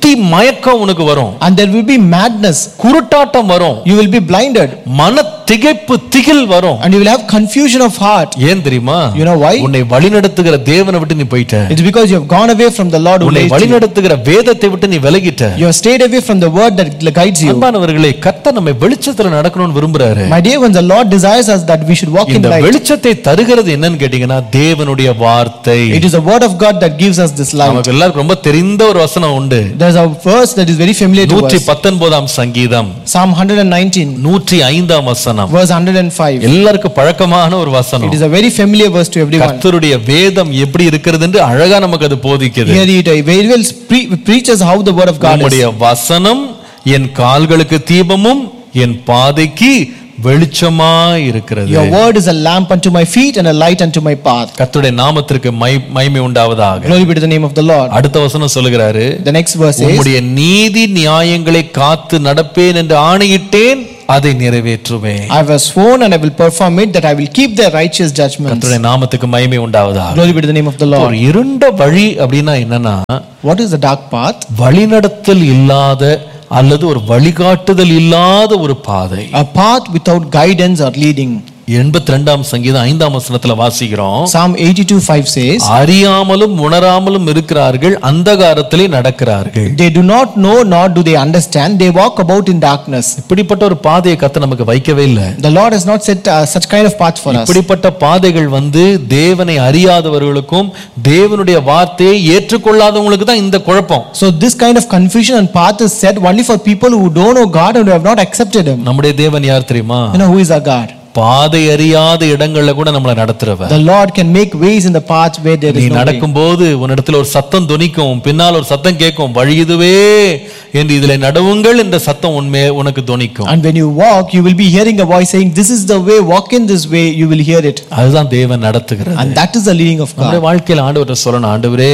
மத்தி மயக்கம் உனக்கு வரும் and there will be madness. குருட்டாட்டம் வரும் You will be blinded மன திகைப்பு திகில் வரும் and you will have confusion of heart. ஏன் தெரியுமா You know why? உன்னை வழிநடத்துகிற தேவனை விட்டு நீ போயிட்ட It's because you have gone away from the Lord who உன்னை raised you. வழிநடத்துகிற வேதத்தை விட்டு நீ விலகிட்ட You have stayed away from the word that guides you. அன்பானவர்களே கர்த்தர் நம்மை வெளிச்சத்துல நடக்கணும்னு விரும்புறாரு My dear ones, the Lord desires us that we should walk in இந்த light. வெளிச்சத்தை தருகிறது என்னன்னு கேட்டீங்கன்னா தேவனுடைய வார்த்தை It is the word of God that gives us this light. நமக்கு எல்லாருக்கும் ரொம்ப தெரிந்த ஒரு வசனம் உண்டு There's a verse that is very familiar to நூற்றி us. பத்தொன்பதாம் சங்கீதம் Psalm 119, நூற்றி ஐந்தாம் வசனம் verse 105. எல்லாருக்கும் பழக்கமான ஒரு It வசனம் is a very familiar verse to everyone. கர்த்தருடைய வேதம் எப்படி இருக்கிறது என்று அழகா நமக்கு அது போதிக்குது Here it uh, very well pre- preaches how the word of God is. உம்முடைய வசனம் என் கால்களுக்கு தீபமும் என் பாதைக்கு வெளிச்சமா இருக்கிறது Your word is a lamp unto my feet and a light unto my path. கர்த்தருடைய நாமத்திற்கு மை மகிமை உண்டாவதாக Glory be to the name of the Lord. அடுத்த வசனம் சொல்லுகிறாரு The next verse says, உம்முடைய நீதி நியாயங்களை காத்து நடப்பேன் என்று ஆணையிட்டேன் அதை நிறைவேற்றுவேன் I have sworn and I will perform it that I will keep their righteous judgments. கர்த்தருடைய நாமத்துக்கு மகிமை உண்டாவதாக Glory be to the name of the ஒரு Lord. இருண்ட வழி அப்படின்னா என்னன்னா What is the dark path? வழிநடத்தல் இல்லாத அல்லது ஒரு வழிகாட்டுதல் இல்லாத ஒரு பாதை A path without guidance or leading. எண்பத்தி ரெண்டாம் சங்கீதம் ஐந்தாம் வசனத்துல வாசிக்கிறோம் Psalm 82 5 says, அறியாமலும் உணராமலும் இருக்கிறார்கள் அந்தகாரத்திலே நடக்கிறார்கள் They do not know nor do they understand, they walk about in darkness. இப்படிப்பட்ட ஒரு பாதையை கத்த நமக்கு வைக்கவே இல்லை The Lord has not set uh, such kind of path for us. இப்படிப்பட்ட பாதைகள் வந்து தேவனை அறியாதவர்களுக்கும் தேவனுடைய வார்த்தையை ஏற்றுக்கொள்ளாதவங்களுக்கு தான் இந்த குழப்பம் So this kind of confusion and path is set only for people who don't know God and who have not accepted Him. நம்முடைய தேவன் யார் தெரியுமா You know who is our God? பாதை அறியாத இடங்கள்ல கூட நம்மளை நடத்துறவர் The Lord can make ways in the path where there நீ is no way. நடக்கும்போது உன்னிடத்துல ஒரு சத்தம் துணிக்கும் பின்னால் ஒரு சத்தம் கேட்கும் வழி இதுவே என்று இதுல நடவுங்கள் என்ற சத்தம் உண்மை உனக்கு துணிக்கும் And when you walk, you will be hearing a voice saying, This is the way, walk in this way, you will hear it. அதுதான் தேவன் நடத்துகிறது And that is the leading of நம்முடைய God. வாழ்க்கையில ஆண்டவர்கிட்ட சொல்லணும் ஆண்டவரே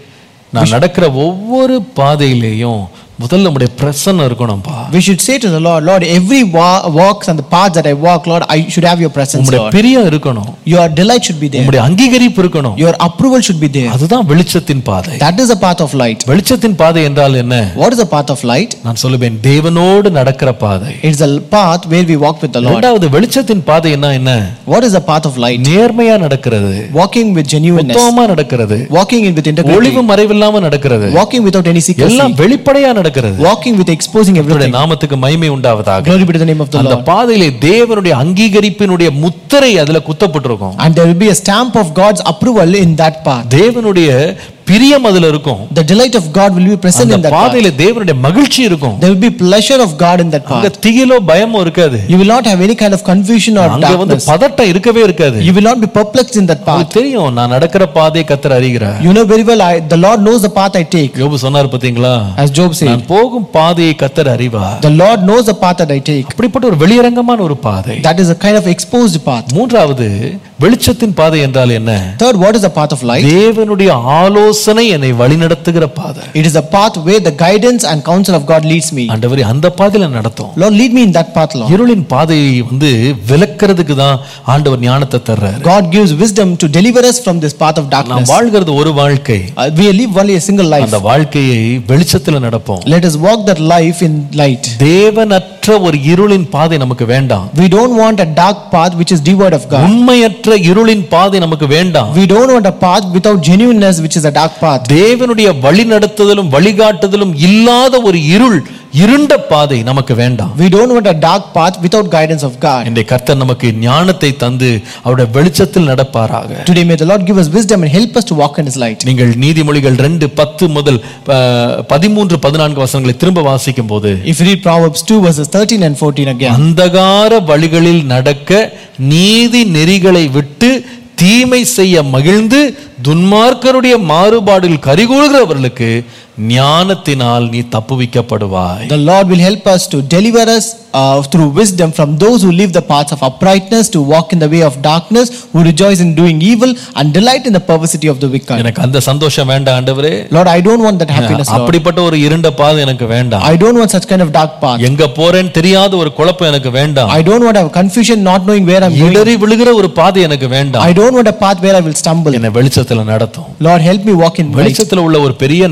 நான் நடக்கிற ஒவ்வொரு பாதையிலேயும் முதல்ல நம்முடைய பிரசன்னம் இருக்கணும்பா We should say to the Lord, Lord, every wa- walks and the paths that I walk, Lord, I should have your presence, உம்முடைய Lord. பிரியம் இருக்கணும் Your delight should be there. உம்முடைய அங்கீகரிப்பு இருக்கணும் Your approval should be there. அதுதான் வெளிச்சத்தின் பாதை That is the path of light. வெளிச்சத்தின் பாதை என்றால் என்ன What is the path of light? நான் சொல்லுவேன் தேவனோடு நடக்கிற பாதை It's a path where we walk with the Lord. இரண்டாவது வெளிச்சத்தின் பாதை என்ன என்ன What is the path of light? நேர்மையா நடக்கிறது Walking with genuineness, உத்தமமா நடக்கிறது walking in with integrity, ஒளிவு மறைவில்லாம நடக்கிறது walking without any எல்லாம் secrecy, வெளிப்படையா நடக்கிறது walking with exposing அவருடைய everything. நாமத்துக்கு மகிமை உண்டாவதாக Glory be to the name of the அந்த Lord. பாதையிலே தேவனுடைய அங்கீகரிப்பினுடைய முத்திரை அதுல குத்தப்பட்டிருக்கும் And there will be a stamp of God's approval in that path. தேவனுடைய பிரியம் அதுல இருக்கும் The delight of God will be present அந்த in that path. பாதையில தேவனுடைய மகிழ்ச்சி இருக்கும் There will be pleasure of God in that அங்க path. திகிலோ பயமோ இருக்காது You will not have any kind of confusion or அங்க வந்து darkness. பதட்டம் இருக்கவே இருக்காது You will not be perplexed in that path. உங்களுக்கு தெரியும் நான் நடக்கிற பாதையை கத்தர் அறிகிறார் You know very well, I, the Lord knows the path I take. யோபு சொன்னார் பாத்தீங்களா As Job said, நான் போகும் பாதையை கத்தர் அறிவார் the Lord knows the path that I take. அப்படிப்பட்ட ஒரு வெளியரங்கமான ஒரு பாதை That is a kind of exposed path. மூன்றாவது வெளிச்சத்தின் பாதை என்றால் என்ன Third, what is the path of light? தேவனுடைய ஆலோசனை என்னை வழிநடத்துகிற பாதை It is a path where the guidance and counsel of God leads me. ஆண்டவரே அந்த பாதையில நடத்தும் Lord, lead me in that path, Lord. இருளின் பாதையை வந்து விலக்கிறதுக்கு தான் ஆண்டவர் ஞானத்தை தர்றாரு God gives wisdom to deliver us from this path of நாம் darkness. வாழ்கிறது ஒரு வாழ்க்கை Uh, we live only a single life. அந்த வாழ்க்கையை வெளிச்சத்துல நடப்போம் Let us walk that life in light. தேவனற்ற ஒரு இருளின் பாதை நமக்கு வேண்டாம் We don't want a dark path which is devoid of God. உண்மையற்ற இருளின் பாதை நமக்கு வேண்டாம் We don't want a path without genuineness, which is a dark path. தேவனுடைய வழிநடத்துதலும் வழிகாட்டுதலும் இல்லாத ஒரு இருள் இருண்ட பாதை நமக்கு வேண்டாம் We don't want a dark path without guidance of God. இன்றைய கர்த்தர் நமக்கு ஞானத்தை தந்து அவருடைய வெளிச்சத்தில் நடப்பாராக Today, may the Lord give us wisdom and help us to walk in His light. நீங்கள் நீதிமொழிகள் ரெண்டு பத்து முதல் அஹ், பதிமூன்று பதினான்கு வசனங்களை திரும்ப வாசிக்கும் போது If you read Proverbs 2, verses 13 and 14 again, அந்தகார வழிகளில் நடக்க நீதி நெறிகளை விட்டு தீமை செய்ய மகிழ்ந்து துன்மார்க்கருடைய மாறுபாடில் கரிகூழ்கிறவர்களுக்கு ஞானத்தினால் நீ தப்புவிக்கப்படுவாய் the Lord will help us to deliver us uh, through wisdom from those who live the paths of uprightness, to walk in the way of darkness, who rejoice in doing evil and delight in the perversity of the wicked. எனக்கு அந்த சந்தோஷம் வேண்டாம் ஆண்டவரே Lord, I don't want that happiness, Lord. அப்படிப்பட்ட ஒரு இருண்ட பாதை எனக்கு வேண்டாம் I don't want such kind of dark path. எங்க போறேன்னு தெரியாத ஒரு குழப்பம் எனக்கு வேண்டாம் I don't want to have confusion not knowing where I'm going. இடறி விழுகிற ஒரு பாதை எனக்கு வேண்டாம் I don't want a path where I will stumble. என்னை வெளிச்சத்துல நடத்தும் Lord, help me walk in light. வெளிச்சத்துல உள்ள ஒரு பெரிய நன்மை என்ன தெரியுமா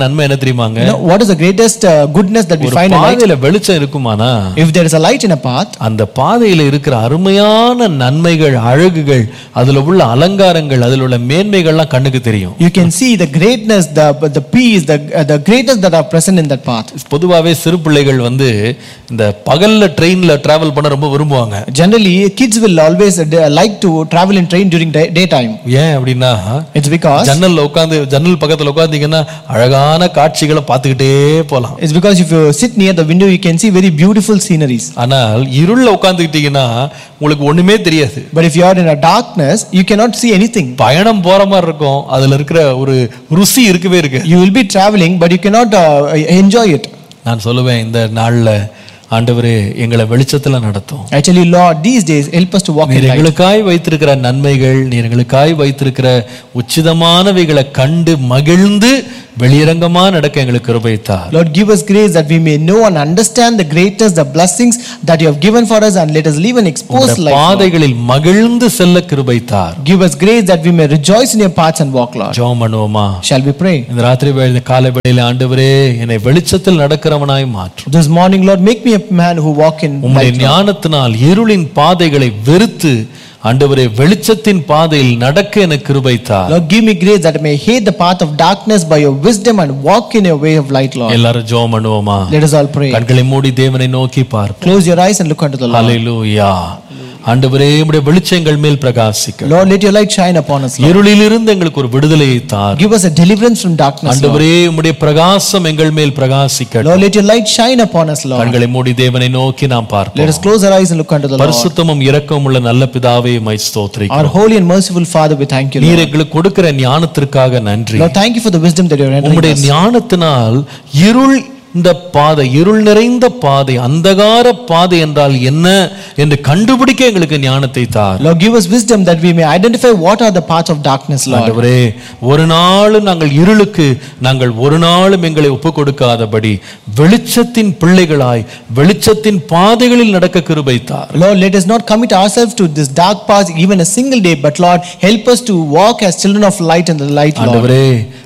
தெரியுமாங்க You know, what is the greatest uh, goodness that we ஒரு find in light? பாதையில வெளிச்சம் இருக்குமானா If there is a light in a path, அந்த பாதையில இருக்கிற அருமையான நன்மைகள் அழகுகள் அதுல உள்ள அலங்காரங்கள் அதுல உள்ள மேன்மைகள்லாம் கண்ணுக்கு தெரியும் you can see the greatness, the, the peace, the, uh, the greatness that are present in that path. பொதுவாவே சிறு பிள்ளைகள் வந்து இந்த பகல்ல ட்ரெயின்ல டிராவல் பண்ண ரொம்ப விரும்புவாங்க Generally, kids will always uh, de- like to travel in train during day, daytime. ஏன் அப்படின்னா It's because ஜன்னல்ல உட்காந்து ஜன்னல் பக்கத்துல உட்காந்தீங்கன்னா அழகான காட்சிகளை பார்த்துக்கிட்டே போலாம் it's because if you sit near the window, you can see very beautiful sceneries. ஆனால் இருள்ல உட்காந்துக்கிட்டீங்கன்னா உங்களுக்கு ஒண்ணுமே தெரியாது But if you are in a darkness, you cannot see anything. பயணம் போற மாதிரி இருக்கும் அதுல இருக்கிற ஒரு ருசி இருக்கவே இருக்கு You will be traveling, but you cannot uh, enjoy it. நான் சொல்லுவேன் இந்த நாள்ல ஆண்டவரே எங்களை வெளிச்சத்துல நடத்தும் Actually, Lord, these days help us to walk in நீர் light. எங்களுக்காய் வைத்திருக்கிற நன்மைகள் நீர் எங்களுக்காய் வைத்திருக்கிற உச்சிதமானவைகளை கண்டு மகிழ்ந்து வெளியரங்கமா நடக்க எங்களுக்கு கிருபைத்தார் Lord, give us grace that we may know and understand the greatest, the blessings that you have given for us, and let us live an exposed உம்முடைய life. Lord. பாதைகளில் மகிழ்ந்து செல்ல கிருபைத்தார் Give us grace that we may rejoice in your paths and walk, Lord. ஜெபம் பண்ணுவோமா Shall we pray? இந்த ராத்திரி வேளை காலை வேளையில ஆண்டவரே என்னை வெளிச்சத்தில் நடக்கிறவனாய் மாற்றும் This morning, Lord, make me a man who walk in உம்முடைய light. Lord. ஞானத்தினால் இருளின் பாதைகளை வெறுத்து ஆண்டவரே வெளிச்சத்தின் பாதையில் நடக்க எனக்கு கிருபைத்தார் Lord, give me grace that I may hate the path of darkness by your wisdom and walk in your way of light, Lord. எல்லாரும் ஜெபம் பண்ணுவோமா Let us all pray. கண்களை மூடி தேவனை நோக்கி பார்ப்போம் Close your eyes and look unto the Lord. ஹalleluya ஆண்டவரே உம்முடைய வெளிச்சங்கள் மேல் பிரகாசிக்க Lord, let your light shine upon us. Lord. இருளிலிருந்து எங்களுக்கு ஒரு விடுதலையை தார் Give us a deliverance from darkness. Lord. ஆண்டவரே உம்முடைய பிரகாசம் எங்கள் மேல் பிரகாசிக்க Lord, let your light shine upon us, Lord. கண்களை மூடி தேவனை நோக்கி நாம் Let பார்ப்போம் us close our eyes and look unto the Lord. பரிசுத்தமும் இரக்கமும் உள்ள நல்ல பிதாவே மை Our ஸ்தோத்திரிக்கிறோம் holy and merciful Father, we thank you, நீர் Lord. எங்களுக்கு கொடுக்கிற ஞானத்திற்காக நன்றி Lord, thank you for the wisdom that you're entering உம்முடைய us. ஞானத்தினால் இருள் இந்த பாதை இருள் நிறைந்த பாதை அந்தகார பாதை என்றால் என்ன என்று கண்டுபிடிக்க எங்களுக்கு ஞானத்தை தார் Lord, give us wisdom that we may identify what are the paths of darkness, Lord. ஆண்டவரே ஒரு நாளும் நாங்கள் இருளுக்கு நாங்கள் ஒரு நாளும் எங்களை ஒப்பு கொடுக்காதபடி வெளிச்சத்தின் பிள்ளைகளாய் வெளிச்சத்தின் பாதைகளில் நடக்க கிருபைத்தார் Lord, let us not commit ourselves to this dark path even a single day, but Lord, help us to walk as children of light in the light, Lord. ஆண்டவரே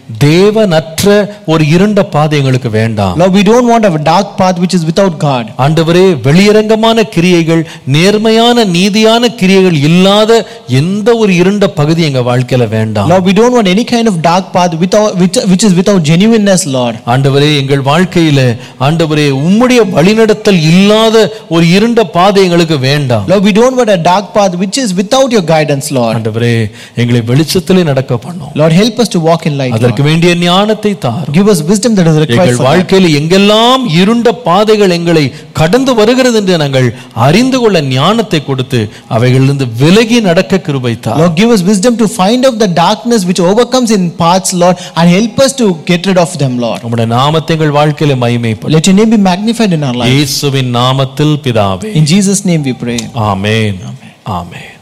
தேவனற்ற ஒரு இருண்ட பாதை எங்களுக்கு வேண்டாம் Lord, we don't want a dark path which is without God. ஆண்டவரே வெளியரங்கமான கிரியைகள் நேர்மையான நீதியான கிரியைகள் இல்லாத எந்த ஒரு இருண்ட பகுதி எங்க வாழ்க்கையில வேண்டாம் Lord, we don't want any kind of dark path without, which, which is without genuineness, Lord. ஆண்டவரே எங்கள் வாழ்க்கையில ஆண்டவரே உம்முடைய வழிநடத்தல் இல்லாத ஒரு இருண்ட பாதை எங்களுக்கு வேண்டாம் Lord, we don't want a dark path which is without your guidance, Lord. ஆண்டவரே எங்களை வெளிச்சத்திலே நடக்க பண்ணும் Lord, help us to walk in light. அதற்கு Lord. வேண்டிய ஞானத்தை தாரும் Give us wisdom that is required எங்கள் for that. வாழ்க்கையில் எங்கெல்லாம் இருண்ட பாதைகள் எங்களை கடந்து வருகிறது என்று நாங்கள் அறிந்து கொள்ள ஞானத்தை கொடுத்து அவைகளிலிருந்து விலகி நடக்க கிருபைத்தார் Lord, give us wisdom to find out the darkness which overcomes in paths, Lord, and help us to get rid of them, Lord. உம்முடைய நாமத்தை எங்கள் வாழ்க்கையில மகிமைப்படும் Let your name be magnified in our life. இயேசுவின் நாமத்தில் பிதாவே In Jesus' name we pray. Amen amen